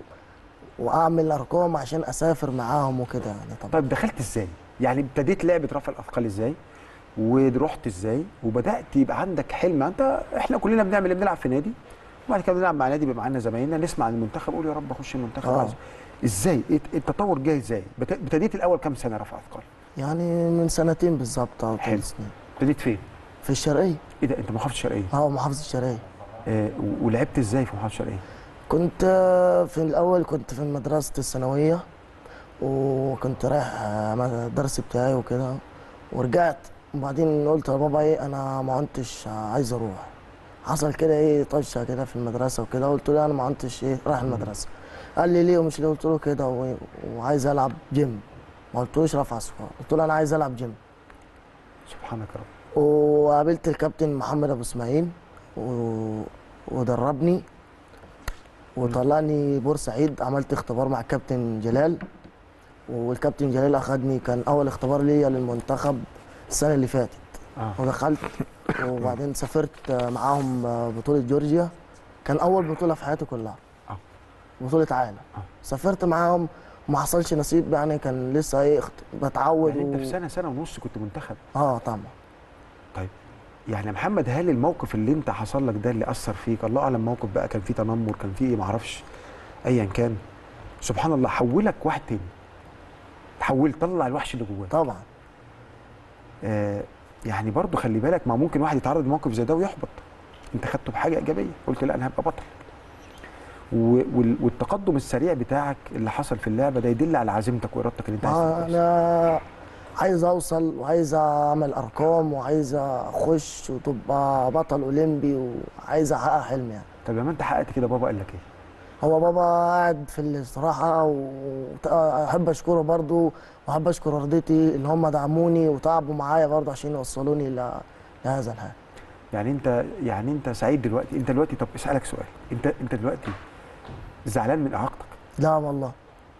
واعمل ارقام عشان اسافر معاهم وكده يعني طبعا طيب دخلت ازاي يعني ابتديت لعبه رفع الاثقال ازاي ورحت ازاي وبدات يبقى عندك حلم انت احنا كلنا بنعمل إيه؟ بنلعب في نادي وبعد كده بنلعب مع نادي بيبقى معانا زمايلنا نسمع عن المنتخب قول يا رب اخش المنتخب آه. عايز. ازاي إيه التطور جاي ازاي بت- ابتديت الاول كام سنه رفع اثقال يعني من سنتين بالظبط او حلو. ثلاث سنين ابتديت فين في الشرقيه ايه ده انت محافظه الشرقيه اه محافظه الشرقيه آه و- ولعبت ازاي في محافظه الشرقيه كنت آه، في الاول كنت في مدرسه الثانويه وكنت رايح آه، الدرس بتاعي وكده ورجعت وبعدين قلت لبابا ايه انا ما كنتش عايز اروح حصل كده ايه طشه كده في المدرسه وكده قلت له انا ما كنتش ايه رايح المدرسه قال لي ليه ومش ليه قلت له كده و- وعايز العب جيم ما قلتلوش رفع اثقال قلت له انا عايز العب جيم سبحانك يا رب وقابلت الكابتن محمد ابو اسماعيل و... ودربني وطلعني بورسعيد عملت اختبار مع الكابتن جلال والكابتن جلال اخدني كان اول اختبار ليا للمنتخب السنه اللي فاتت اه ودخلت وبعدين سافرت معاهم بطوله جورجيا كان اول بطوله في حياتي كلها آه. بطوله عالم آه. سافرت معاهم وما حصلش نصيب يعني كان لسه ايه اخت- بتعود يعني انت في و... سنه سنه ونص كنت منتخب اه طبعا يعني يا محمد هل الموقف اللي انت حصل لك ده اللي اثر فيك الله اعلم موقف بقى كان فيه تنمر كان فيه ايه معرفش ايا كان سبحان الله حولك واحد تاني تحول طلع الوحش اللي جواك طبعا آه يعني برضو خلي بالك ما ممكن واحد يتعرض لموقف زي ده ويحبط انت خدته بحاجه ايجابيه قلت لا انا هبقى بطل و- وال- والتقدم السريع بتاعك اللي حصل في اللعبه ده يدل على عزيمتك وارادتك ان انت عايز تبقى كويس. انا عايز اوصل وعايز اعمل ارقام وعايز اخش وتبقى بطل اولمبي وعايز احقق حلمي يعني طب لما انت حققت كده بابا قال لك ايه؟ هو بابا قاعد في الاستراحه واحب اشكره برضو واحب اشكر والدتي ان هم دعموني وتعبوا معايا برضو عشان يوصلوني ل- لهذا الحال يعني انت يعني انت سعيد دلوقتي انت دلوقتي طب اسالك سؤال انت انت دلوقتي زعلان من اعاقتك لا والله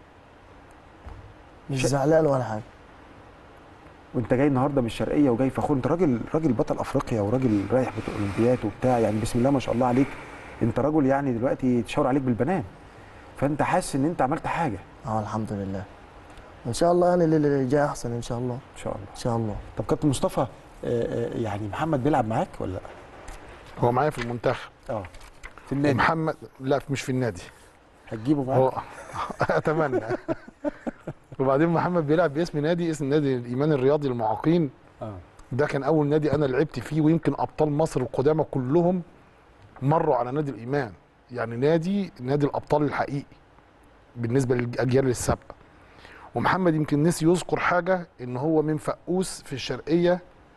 مش ش- زعلان ولا حاجه وانت جاي النهارده من الشرقيه وجاي فخور انت راجل راجل بطل افريقيا وراجل رايح بطل اولمبياد وبتاع يعني بسم الله ما شاء الله عليك انت راجل يعني دلوقتي تشاور عليك بالبنان فانت حاسس ان انت عملت حاجه اه الحمد لله ان شاء الله يعني اللي جاي احسن ان شاء الله ان شاء الله ان شاء الله طب كابتن مصطفى آه، آه، يعني محمد بيلعب معاك ولا لا؟ هو معايا في المنتخب اه في النادي محمد لا مش في النادي هتجيبه معاك هو اتمنى وبعدين محمد بيلعب باسم نادي اسم نادي الايمان الرياضي للمعاقين اه ده كان اول نادي انا لعبت فيه ويمكن ابطال مصر القدامى كلهم مروا على نادي الايمان يعني نادي نادي الابطال الحقيقي بالنسبه للاجيال السابقه ومحمد يمكن نسي يذكر حاجه ان هو من فقوس في الشرقيه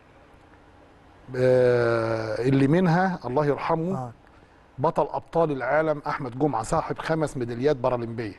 آه، اللي منها الله يرحمه آه. بطل ابطال العالم احمد جمعه صاحب خمس ميداليات بارالمبيه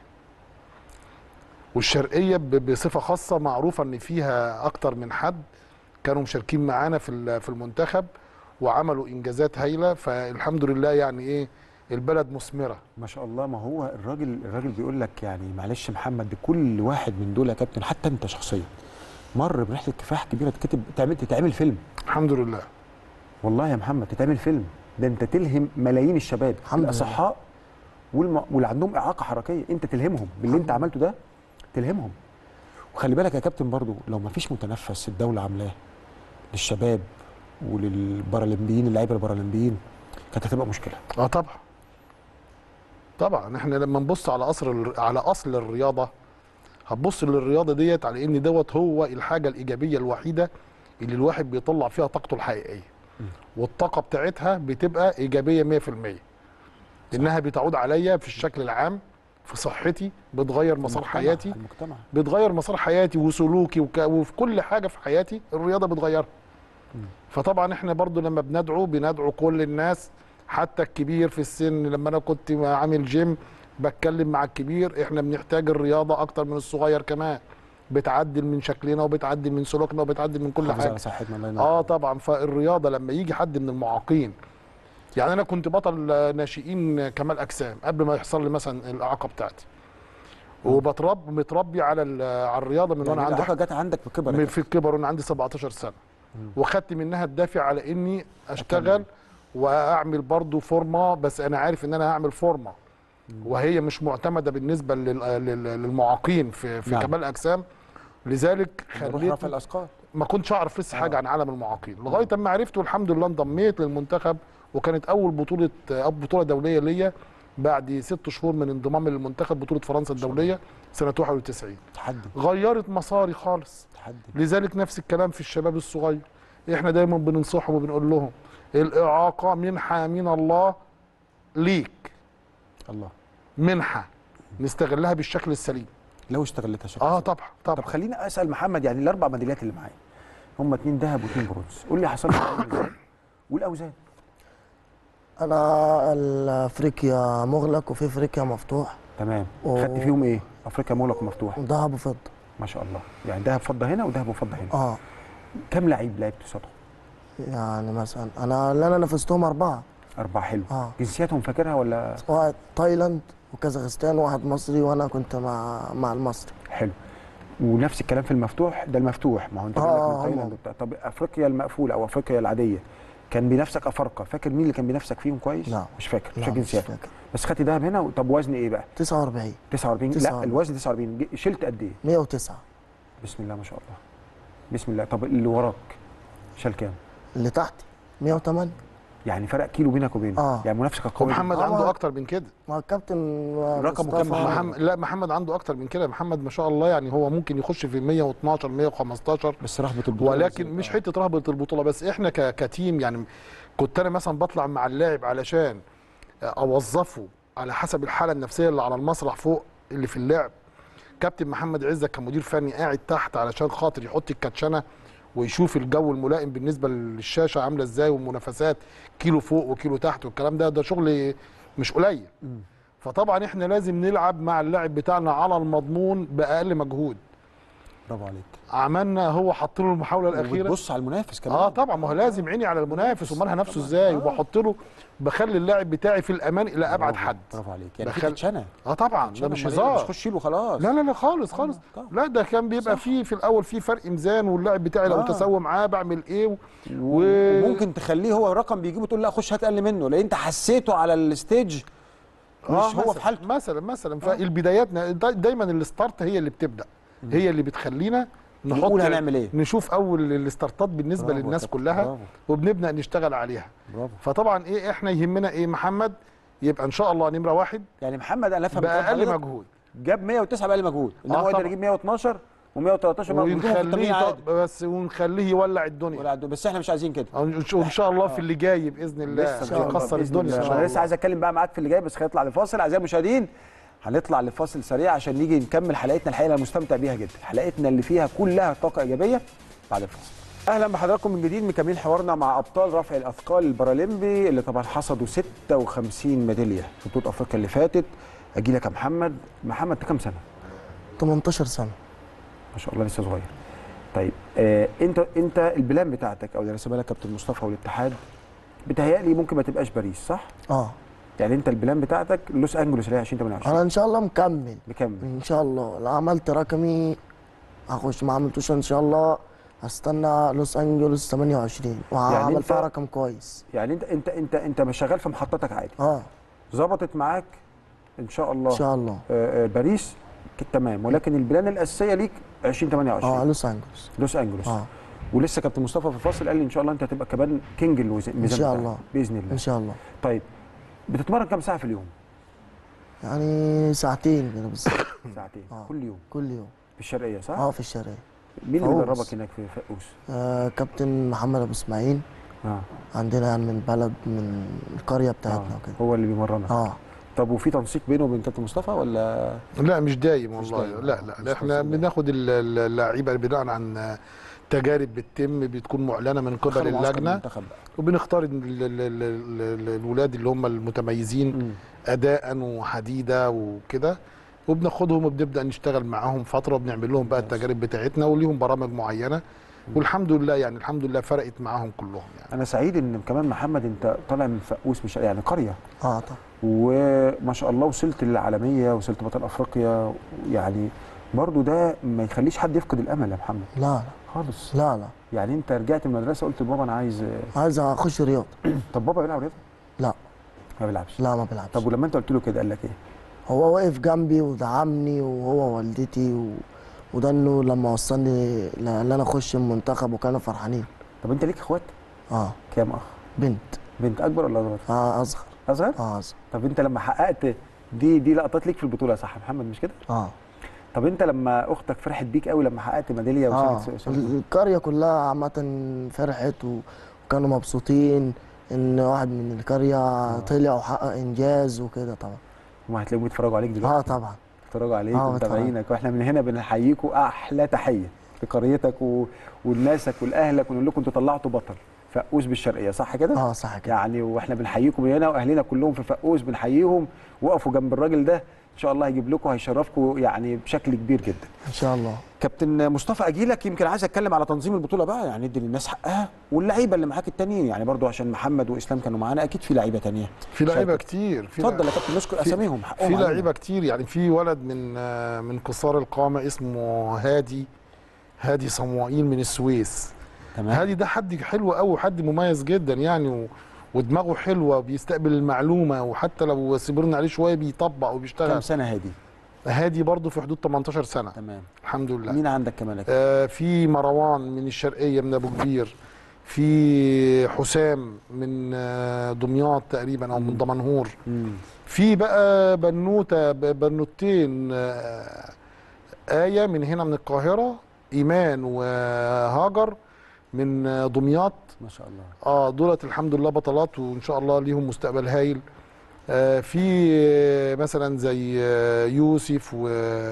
والشرقيه ب- بصفه خاصه معروفه ان فيها اكتر من حد كانوا مشاركين معانا في ال- في المنتخب وعملوا انجازات هايله فالحمد لله يعني ايه البلد مثمره ما شاء الله ما هو الراجل الراجل بيقول لك يعني معلش محمد كل واحد من دول يا كابتن حتى انت شخصيا مر برحله كفاح كبيره تكتب تعمل تتعمل فيلم الحمد لله والله يا محمد تتعمل فيلم ده انت تلهم ملايين الشباب الحمد لله. الاصحاء والم... واللي عندهم اعاقه حركيه انت تلهمهم باللي انت عملته ده تلهمهم وخلي بالك يا كابتن برضو لو ما فيش متنفس الدوله عاملاه للشباب وللبارالمبيين اللعيبه البارالمبيين كانت هتبقى مشكله اه طبعا طبعا احنا لما نبص على اصل الر- على اصل الرياضه هتبص للرياضه ديت على ان دوت هو الحاجه الايجابيه الوحيده اللي الواحد بيطلع فيها طاقته الحقيقيه والطاقه بتاعتها بتبقى ايجابيه 100% انها بتعود عليا في الشكل العام في صحتي بتغير مسار المجتمع- حياتي المجتمع بتغير مسار حياتي وسلوكي وك... وفي كل حاجه في حياتي الرياضه بتغيرها فطبعا احنا برضو لما بندعو بندعو كل الناس حتى الكبير في السن لما انا كنت عامل جيم بتكلم مع الكبير احنا بنحتاج الرياضه اكتر من الصغير كمان بتعدل من شكلنا وبتعدل من سلوكنا وبتعدل من كل حافظ حاجه على صحتنا الله ينور اه عليك. طبعا فالرياضه لما يجي حد من المعاقين يعني انا كنت بطل آه، ناشئين كمال اجسام قبل ما يحصل لي مثلا الاعاقه بتاعتي وبترب متربي على ال- على الرياضه من وانا يعني عندي الإعاقة جت عندك بكبر يا من في الكبر وانا عندي 17 سنه وخدت منها الدافع على اني اشتغل واعمل برضو فورمه بس انا عارف ان انا هعمل فورمه وهي مش معتمده بالنسبه لل- لل- للمعاقين في في نعم. كمال الاجسام لذلك نروح خليت رفع الاثقال ما كنتش اعرف لسه حاجه عن عالم المعاقين لغايه اما عرفت والحمد لله انضميت للمنتخب وكانت اول بطوله أو بطوله دوليه ليا بعد ست شهور من انضمامي للمنتخب بطوله فرنسا الدوليه سنه 91 تحدي غيرت مساري خالص تحدي لذلك نفس الكلام في الشباب الصغير احنا دايما بننصحهم وبنقول لهم الاعاقه منحه من الله ليك الله منحه نستغلها بالشكل السليم لو استغلتها شكل اه طبعا طب طبعا خليني اسال محمد يعني الاربع ميداليات اللي معايا هم اتنين ذهب واثنين برونز قول لي حصل لك إيه ازاي والاوزان انا افريقيا مغلق وفي افريقيا مفتوح تمام أوه. خدت فيهم ايه افريقيا مغلق ومفتوح ذهب وفضه ما شاء الله يعني ذهب فضه هنا وذهب وفضه هنا اه كم لعيب لعبت قصادهم يعني مثلا انا اللي انا نفذتهم اربعه اربعه حلو اه جنسياتهم فاكرها ولا واحد تايلاند وكازاخستان وواحد مصري وانا كنت مع مع المصري حلو ونفس الكلام في المفتوح ده المفتوح ما هو انت آه، بالك من آه، تايلاند هم. وبتاع. طب افريقيا المقفوله او افريقيا العاديه كان بينافسك افارقه فاكر مين اللي كان بينافسك فيهم كويس لا. مش فاكر مش لا فاكر مش جنسياتهم فاكر بس خدت دهب هنا طب وزن ايه بقى 49 49 لا 49. الوزن 49 ج- شلت قد ايه 109 بسم الله ما شاء الله بسم الله طب اللي وراك شال كام اللي تحتي 108 يعني فرق كيلو بينك وبينه آه. يعني منافسك قوي ومحمد آه. عنده اكتر من كده مع الكابتن رقمه مصطفى. كام محمد لا محمد عنده اكتر من كده محمد ما شاء الله يعني هو ممكن يخش في 112 115 بس رهبه البطوله ولكن بالذات. مش آه. حته رهبه البطوله بس احنا ك- كتيم يعني كنت انا مثلا بطلع مع اللاعب علشان اوظفه على حسب الحاله النفسيه اللي على المسرح فوق اللي في اللعب كابتن محمد عزة كمدير فني قاعد تحت علشان خاطر يحط الكاتشنه ويشوف الجو الملائم بالنسبه للشاشه عامله ازاي والمنافسات كيلو فوق وكيلو تحت والكلام ده ده شغل مش قليل فطبعا احنا لازم نلعب مع اللاعب بتاعنا على المضمون باقل مجهود برافو عليك عملنا هو حط له المحاوله الاخيره وبتبص على المنافس كمان اه طبعا ما هو لازم عيني على المنافس ومالها نفسه ازاي وبحط له بخلي اللاعب بتاعي في الامان الى ابعد برافو، حد برافو عليك يعني في دخل- كاتشنه اه طبعا ده كاتشنة، مش أمال إيه؟ هزار مش خش شيله خلاص لا لا لا خالص خالص طبعا. لا ده كان بيبقى صح. فيه في الاول في فرق ميزان واللاعب بتاعي لو آه. تساوى معاه بعمل ايه و... و... وممكن تخليه هو رقم بيجيبه تقول لا خش هات اقل منه لان انت حسيته على الستيج مش آه هو في مثلاً- حالته مثلا مثلا فالبدايات دا- دايما الستارت هي اللي بتبدا هي اللي بتخلينا نحط نقول هنعمل ايه نشوف اول الستارتات بالنسبه برافو يا للناس كابتن، كلها برافو. وبنبدا نشتغل عليها برافو فطبعا ايه احنا يهمنا ايه محمد يبقى ان شاء الله نمره واحد يعني محمد انا افهم كلام باقل حضرتك، مجهود جاب 109 باقل مجهود انما آه هو يقدر طبعا. يجيب 112 و113 مقدومه في التمرين ونخليه عادي ط- بس ونخليه يولع الدنيا ولا عدو. بس احنا مش عايزين كده وان شاء الله في اللي جاي باذن الله لسه يكسر بإذن الدنيا ان الله. شاء انا لسه الله عايز اتكلم بقى معاك في اللي جاي بس خلينا نطلع لفاصل اعزائي المشاهدين هنطلع لفاصل سريع عشان نيجي نكمل حلقتنا الحقيقه انا مستمتع بيها جدا حلقتنا اللي فيها كلها طاقه ايجابيه بعد الفاصل اهلا بحضراتكم من جديد مكملين حوارنا مع ابطال رفع الاثقال البارالمبي اللي طبعا حصدوا 56 ميداليه في بطوله افريقيا اللي فاتت اجي لك يا محمد محمد انت كام سنه 18 سنه ما شاء الله لسه صغير طيب آه انت انت البلان بتاعتك او اللي رسمها لك كابتن مصطفى والاتحاد بتهيألي ممكن ما تبقاش باريس صح؟ اه يعني انت البلان بتاعتك لوس انجلوس اللي هي 2028 انا ان شاء الله مكمل مكمل ان شاء الله لو عملت رقمي هخش ما عملتوش ان شاء الله هستنى لوس انجلوس 28 وهعمل أنت- فيها رقم كويس يعني انت انت انت انت مش شغال في محطتك عادي اه ظبطت معاك ان شاء الله ان شاء الله آه آه باريس ك- تمام ولكن البلان الاساسيه ليك 2028 اه لوس انجلوس لوس انجلوس اه ولسه كابتن مصطفى في الفاصل قال لي ان شاء الله انت هتبقى كمان كينج الميزان إن شاء الله. باذن الله ان شاء الله طيب بتتمرن كام ساعه في اليوم؟ يعني ساعتين كده بالظبط ساعتين آه. كل يوم كل يوم في الشرقيه صح؟ اه في الشارع مين اللي فوز. بيدربك هناك في فقوس؟ آه كابتن محمد ابو اسماعيل اه عندنا يعني من بلد من القريه بتاعتنا آه. وكده هو اللي بيمرنك اه طب وفي تنسيق بينه وبين كابتن مصطفى ولا لا مش دايم مش والله دايم. لا مش لا, لا احنا تفصيل. بناخد ال- ال- اللعيبه بناء عن تجارب بتتم بتكون معلنه من قبل دخلوا معسكر اللجنه المنتخب بقى. وبنختار ال- ال- ال- ال- ال- الولاد اللي هم المتميزين مم. اداء وحديده وكده وبناخدهم وبنبدا نشتغل معاهم فتره وبنعمل لهم بقى التجارب بتاعتنا وليهم برامج معينه والحمد لله يعني الحمد لله فرقت معاهم كلهم يعني انا سعيد ان كمان محمد انت طالع من فقوس مش يعني قريه اه طبعا وما شاء الله وصلت للعالميه وصلت بطل افريقيا يعني برضو ده ما يخليش حد يفقد الامل يا محمد لا لا خالص لا لا يعني انت رجعت من المدرسه قلت لبابا انا عايز عايز اخش رياضه طب بابا بيلعب رياضه؟ لا ما بيلعبش لا ما بيلعبش طب ولما انت قلت له كده قال لك ايه؟ هو واقف جنبي ودعمني وهو والدتي و... وده انه لما وصلني ل- ان انا اخش المنتخب وكانوا فرحانين طب انت ليك اخوات؟ اه كام اخ؟ بنت بنت اكبر ولا اصغر؟ اه اصغر اصغر؟ اه اصغر طب انت لما حققت دي دي لقطات ليك في البطوله صح يا محمد مش كده؟ اه طب انت لما اختك فرحت بيك قوي لما حققت ميداليه اه وصلت وصلت- القريه كلها عامه فرحت و... وكانوا مبسوطين ان واحد من القريه طلع وحقق انجاز وكده طبعا هم هتلاقيهم بيتفرجوا عليك دلوقتي اه طبعا بيتفرجوا عليك اه ومتابعينك واحنا من هنا بنحييكوا احلى تحيه لقريتك و... ولناسك ولاهلك ونقول لكم انتوا طلعتوا بطل فقوس بالشرقيه صح كده؟ اه صح كده يعني واحنا بنحييكم من هنا واهلنا كلهم في فقوس بنحييهم وقفوا جنب الراجل ده ان شاء الله هيجيب لكم هيشرفكم يعني بشكل كبير جدا. ان شاء الله كابتن مصطفى اجيلك يمكن عايز اتكلم على تنظيم البطوله بقى يعني ادي للناس حقها واللعيبه اللي معاك التانيين يعني برضو عشان محمد واسلام كانوا معانا اكيد في لعيبه تانية في لعيبه شاركت. كتير في اتفضل يا كابتن نذكر في- اساميهم حقهم في علينا. لعيبه كتير يعني في ولد من آه، من قصار القامه اسمه هادي هادي صموئيل من السويس تمام هادي ده حد حلو قوي حد مميز جدا يعني و... ودماغه حلوه بيستقبل المعلومه وحتى لو صبرنا عليه شويه بيطبق كام وبيشتغل سنه هادي هادي برضه في حدود 18 سنه تمام الحمد لله مين عندك كمان يا كابتن؟ آه في مروان من الشرقيه من ابو كبير في حسام من آه، دمياط تقريبا او من دمنهور مم. في بقى بنوته ب- بنوتين آه، آية من هنا من القاهرة إيمان وهاجر من آه، دمياط ما شاء الله اه دولت الحمد لله بطلات وإن شاء الله ليهم مستقبل هايل آه في آه، مثلا زي آه، يوسف و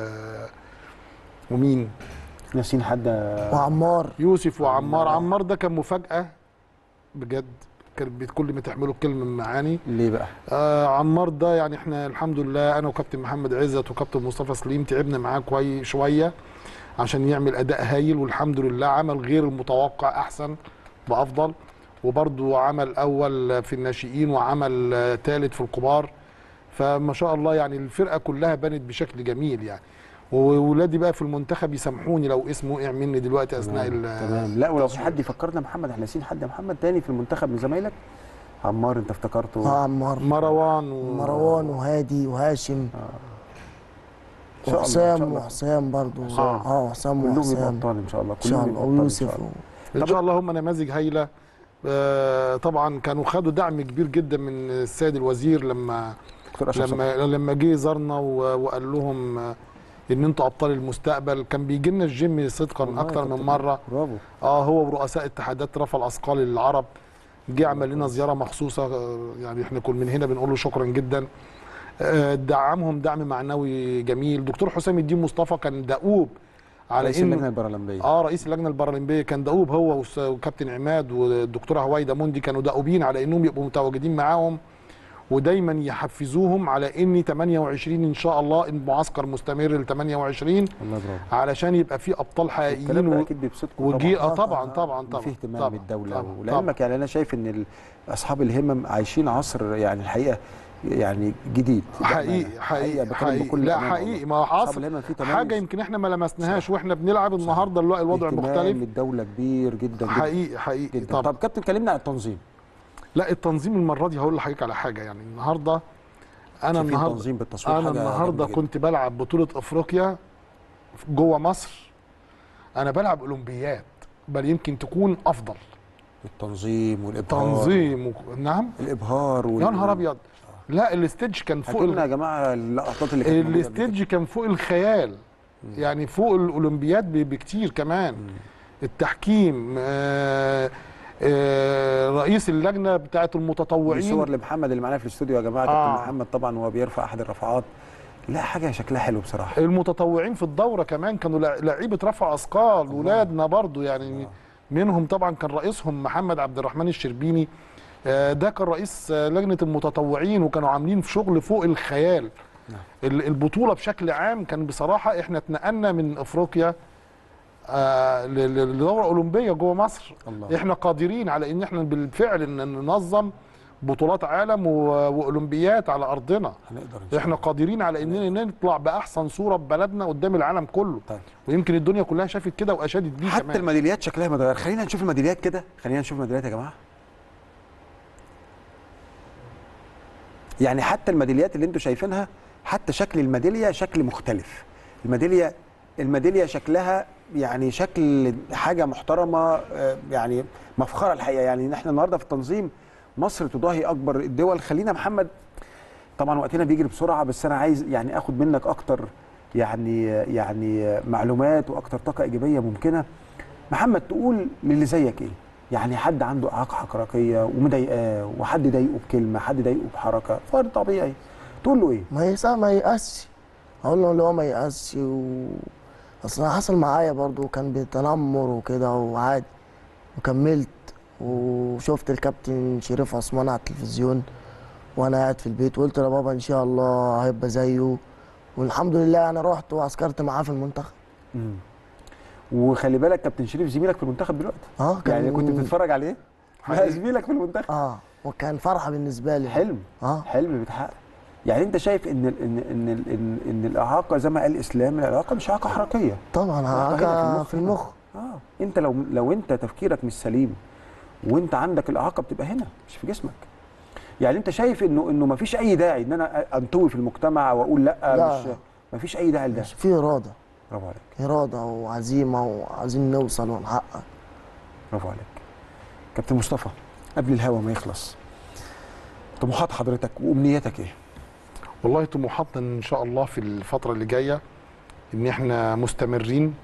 ومين ناسين حد وعمار يوسف وعمار عمار. عمار ده كان مفاجأة بجد كان بت- كل ما تحمله الكلمة من معاني ليه بقى؟ آه عمار ده يعني احنا الحمد لله انا وكابتن محمد عزت وكابتن مصطفى سليم تعبنا معاه كويس شويه عشان يعمل اداء هايل والحمد لله عمل غير المتوقع احسن وافضل وبرضه عمل اول في الناشئين وعمل آه، ثالث في الكبار فما شاء الله يعني الفرقه كلها بنت بشكل جميل يعني وولادي بقى في المنتخب يسامحوني لو اسمه وقع مني دلوقتي اثناء تمام. ال- تمام لا ولو في حد يفكرنا محمد احنا ناسيين حد يا محمد تاني في المنتخب من زمايلك عمار انت افتكرته اه عمار مروان و... مروان وهادي وهاشم إن شاء الله، إن شاء وحسام الله. وحسام برضو حسام. اه حسام كلهم يبقوا وحسام ابطال ان شاء الله ان شاء كلهم الله يبقوا أبطال إن ويوسف شاء الله. ان طب- شاء الله هم نماذج هايله آه، طبعا كانوا خدوا دعم كبير جدا من السيد الوزير لما دكتور اشرف صبحي. لما لما جه زارنا و- وقال لهم آه، ان انتوا ابطال المستقبل كان بيجي لنا الجيم صدقا والله اكتر يا من كابتن، مره برافو اه هو ورؤساء اتحادات رفع الاثقال العرب جه عمل لنا زياره مخصوصه آه، يعني احنا كل من هنا بنقول له شكرا جدا آه، دعمهم دعم معنوي جميل دكتور حسام الدين مصطفى كان دؤوب على رئيس اللجنه ان البارالمبيه اه رئيس اللجنه البارالمبيه كان دؤوب هو وس- وكابتن عماد والدكتوره هويدا موندي كانوا دؤوبين على انهم يبقوا متواجدين معاهم ودايما يحفزوهم على ان 28 ان شاء الله المعسكر مستمر ل 28 والله برافو علشان يبقى في ابطال حقيقيين الكلام ده و- اكيد بيبسطكم وجي طبعا اه طبعا طبعا في طبعا اهتمام طبعا من الدوله طبعا ولعلمك يعني انا شايف ان ال- اصحاب الهمم عايشين عصر يعني الحقيقه يعني جديد حقيقي بأمانة. حقيقي بكلم حقيقي بكل لا أمانة حقيقي والله. ما هو اصحاب حاصل الهمم في تميز حاجه يمكن احنا ما لمسناهاش واحنا بنلعب النهارده الوقت الوضع اهتمام مختلف الدوله كبير جدا جدا حقيقي حقيقي جدا طبعا طب كابتن كلمنا عن التنظيم لا التنظيم المره دي هقول لحضرتك على حاجه يعني النهارده انا شايفين النهارده تنظيم بالتصوير انا حاجة النهارده جامدة جدا. كنت بلعب بطوله افريقيا جوه مصر انا بلعب اولمبياد بل يمكن تكون افضل التنظيم والابهار تنظيم و... نعم الابهار وال... يا نهار ابيض لا الاستيدج كان فوق حكوا لنا ال... يا جماعه اللقطات اللي كانت موجودة قبل كده. الاستيدج كان فوق الخيال يعني فوق الاولمبياد ب- بكتير كمان التحكيم آه آه رئيس اللجنه بتاعه دي المتطوعين صور لمحمد اللي معانا في الاستوديو يا جماعه كابتن آه. محمد طبعا وهو بيرفع احد الرفعات لا حاجه شكلها حلو بصراحه المتطوعين في الدوره كمان كانوا لع- لعيبه رفع اثقال ولادنا برضو يعني منهم طبعا كان رئيسهم محمد عبد الرحمن الشربيني آه، ده كان رئيس آه، لجنه المتطوعين وكانوا عاملين في شغل فوق الخيال ال- البطوله بشكل عام كان بصراحه احنا اتنقلنا من افريقيا آه، ل- ل- لدوره اولمبيه جوه مصر الله. احنا قادرين على ان احنا بالفعل ان ننظم بطولات عالم و- واولمبيات على ارضنا هنقدر ان شاء احنا قادرين على اننا نطلع باحسن صوره ببلدنا قدام العالم كله طيب. ويمكن الدنيا كلها شافت كده واشادت بيه حتى كمان الميداليات شكلها متغير خلينا نشوف الميداليات كده خلينا نشوف الميداليات يا جماعه يعني حتى الميداليات اللي انتم شايفينها حتى شكل الميداليه شكل مختلف الميداليه الميداليه شكلها يعني شكل حاجه محترمه آه، يعني مفخره الحقيقه يعني ان احنا النهارده في التنظيم مصر تضاهي اكبر الدول خلينا محمد طبعا وقتنا بيجري بسرعه بس انا عايز يعني اخد منك اكتر يعني يعني معلومات واكتر طاقه ايجابيه ممكنه محمد تقول للي زيك ايه يعني حد عنده اعاقه حركيه ومضايقاه وحد ضايقه بكلمه حد ضايقه بحركه فرد طبيعي تقول له ايه ما يسا ما يأسش اقول له اللي هو ما يأسش و اصل أنا حصل معايا برضو كان بتنمر وكده وعادي وكملت وشفت الكابتن شريف عثمان على التلفزيون وانا قاعد في البيت وقلت لبابا ان شاء الله هيبقى زيه والحمد لله انا رحت وعسكرت معاه في المنتخب مم. وخلي بالك كابتن شريف زميلك في المنتخب دلوقتي اه يعني كنت بتتفرج عليه لا حقيقي. زميلك في المنتخب اه وكان فرحه بالنسبه لي حلم اه حلم بيتحقق يعني انت شايف ان ال- ان ان ال- ان, إن الاعاقه زي ما قال الاسلام الاعاقه مش اعاقه حركيه طبعا هنا في هاكا المخ في هنا. المخ اه انت لو لو انت تفكيرك مش سليم وانت عندك الاعاقه بتبقى هنا مش في جسمك يعني انت شايف انه انه مفيش اي داعي ان انا انطوي في المجتمع واقول لا, لا. مش مفيش اي داعي لده مش في اراده برافو عليك اراده وعزيمه وعايزين نوصل ونحقق برافو عليك كابتن مصطفى قبل الهوا ما يخلص طموحات حضرتك وامنياتك ايه والله طموحاتنا ان شاء الله في الفتره اللي جايه ان احنا مستمرين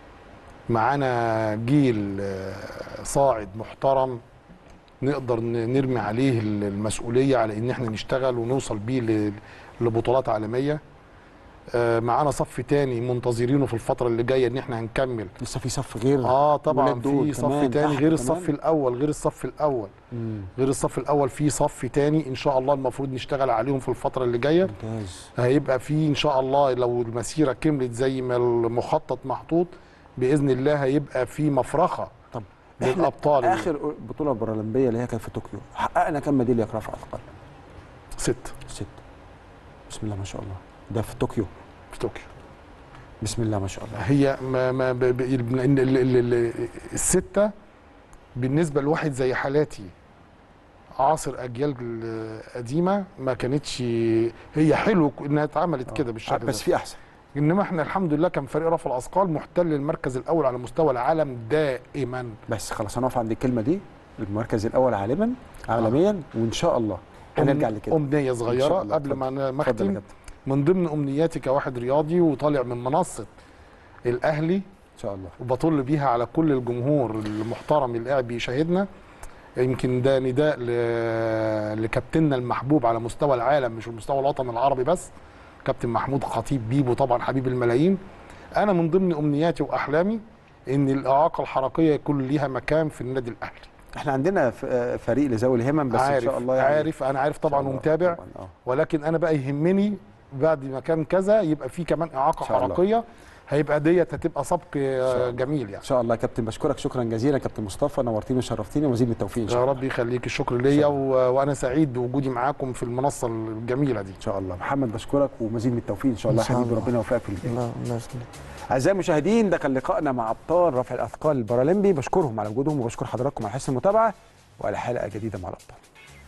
معانا جيل آه، صاعد محترم نقدر ن- نرمي عليه ال- المسؤوليه على ان احنا نشتغل ونوصل بيه ل- لبطولات عالميه آه، معانا صف تاني منتظرينه في الفتره اللي جايه ان احنا هنكمل لسه في صف غير اه طبعا ولاد دول في صف كمان تاني تحت غير كمان. الصف الاول غير الصف الاول مم. غير الصف الاول في صف تاني ان شاء الله المفروض نشتغل عليهم في الفتره اللي جايه ممتاز هيبقى في ان شاء الله لو المسيره كملت زي ما المخطط محطوط باذن الله هيبقى في مفرخه طب احنا للابطال اخر بطوله بارالمبيه اللي هي كانت في طوكيو حققنا كام ميداليه في رفع اثقال ست ست بسم الله ما شاء الله ده في طوكيو في طوكيو بسم الله ما شاء الله هي ما ما ب- ب- ال- ال- ال- ال- السته بالنسبه لواحد زي حالاتي عاصر اجيال قديمه ما كانتش هي حلو انها اتعملت كده بالشكل بس ده في احسن انما احنا الحمد لله كان فريق رفع الاثقال محتل المركز الاول على مستوى العالم دائما بس خلاص هنقف عند الكلمه دي المركز الاول عالما عالميا وان شاء الله هنرجع لكده امنيه إن شاء صغيره الله. قبل ما اتفضل. ما اتفضل يا اختم كابتن من ضمن امنياتي كواحد رياضي وطالع من منصه الاهلي ان شاء الله وبطل بيها على كل الجمهور المحترم اللي قاعد بيشاهدنا يمكن ده نداء ل- لكابتننا المحبوب على مستوى العالم مش مستوى الوطن العربي بس كابتن محمود خطيب بيبو طبعا حبيب الملايين انا من ضمن امنياتي واحلامي ان الاعاقه الحركيه يكون ليها مكان في النادي الاهلي احنا عندنا ف- آه، فريق لذوي الهمم بس عارف ان شاء الله يعني عارف انا عارف إن شاء طبعا الله ومتابع طبعاً، آه. ولكن انا بقى يهمني بعد ما كان كذا يبقى في كمان اعاقه إن شاء الله. حركيه هيبقى ديت هتبقى سبق آه، الله. جميل يعني ان شاء الله يا كابتن بشكرك شكرا جزيلا كابتن مصطفى نورتيني وشرفتيني ومزيد من التوفيق ان شاء يا الله رب يخليك الشكر ليا و... وانا سعيد بوجودي معاكم في المنصه الجميله دي ان شاء الله محمد بشكرك ومزيد من التوفيق ان شاء الله إن شاء حبيبي الله. ربنا يوفقك في البيت الله الله يسلمك اعزائي المشاهدين ده كان لقائنا مع ابطال رفع الاثقال البارالمبي بشكرهم على وجودهم وبشكر حضراتكم على حسن المتابعه وعلى حلقه جديده مع الابطال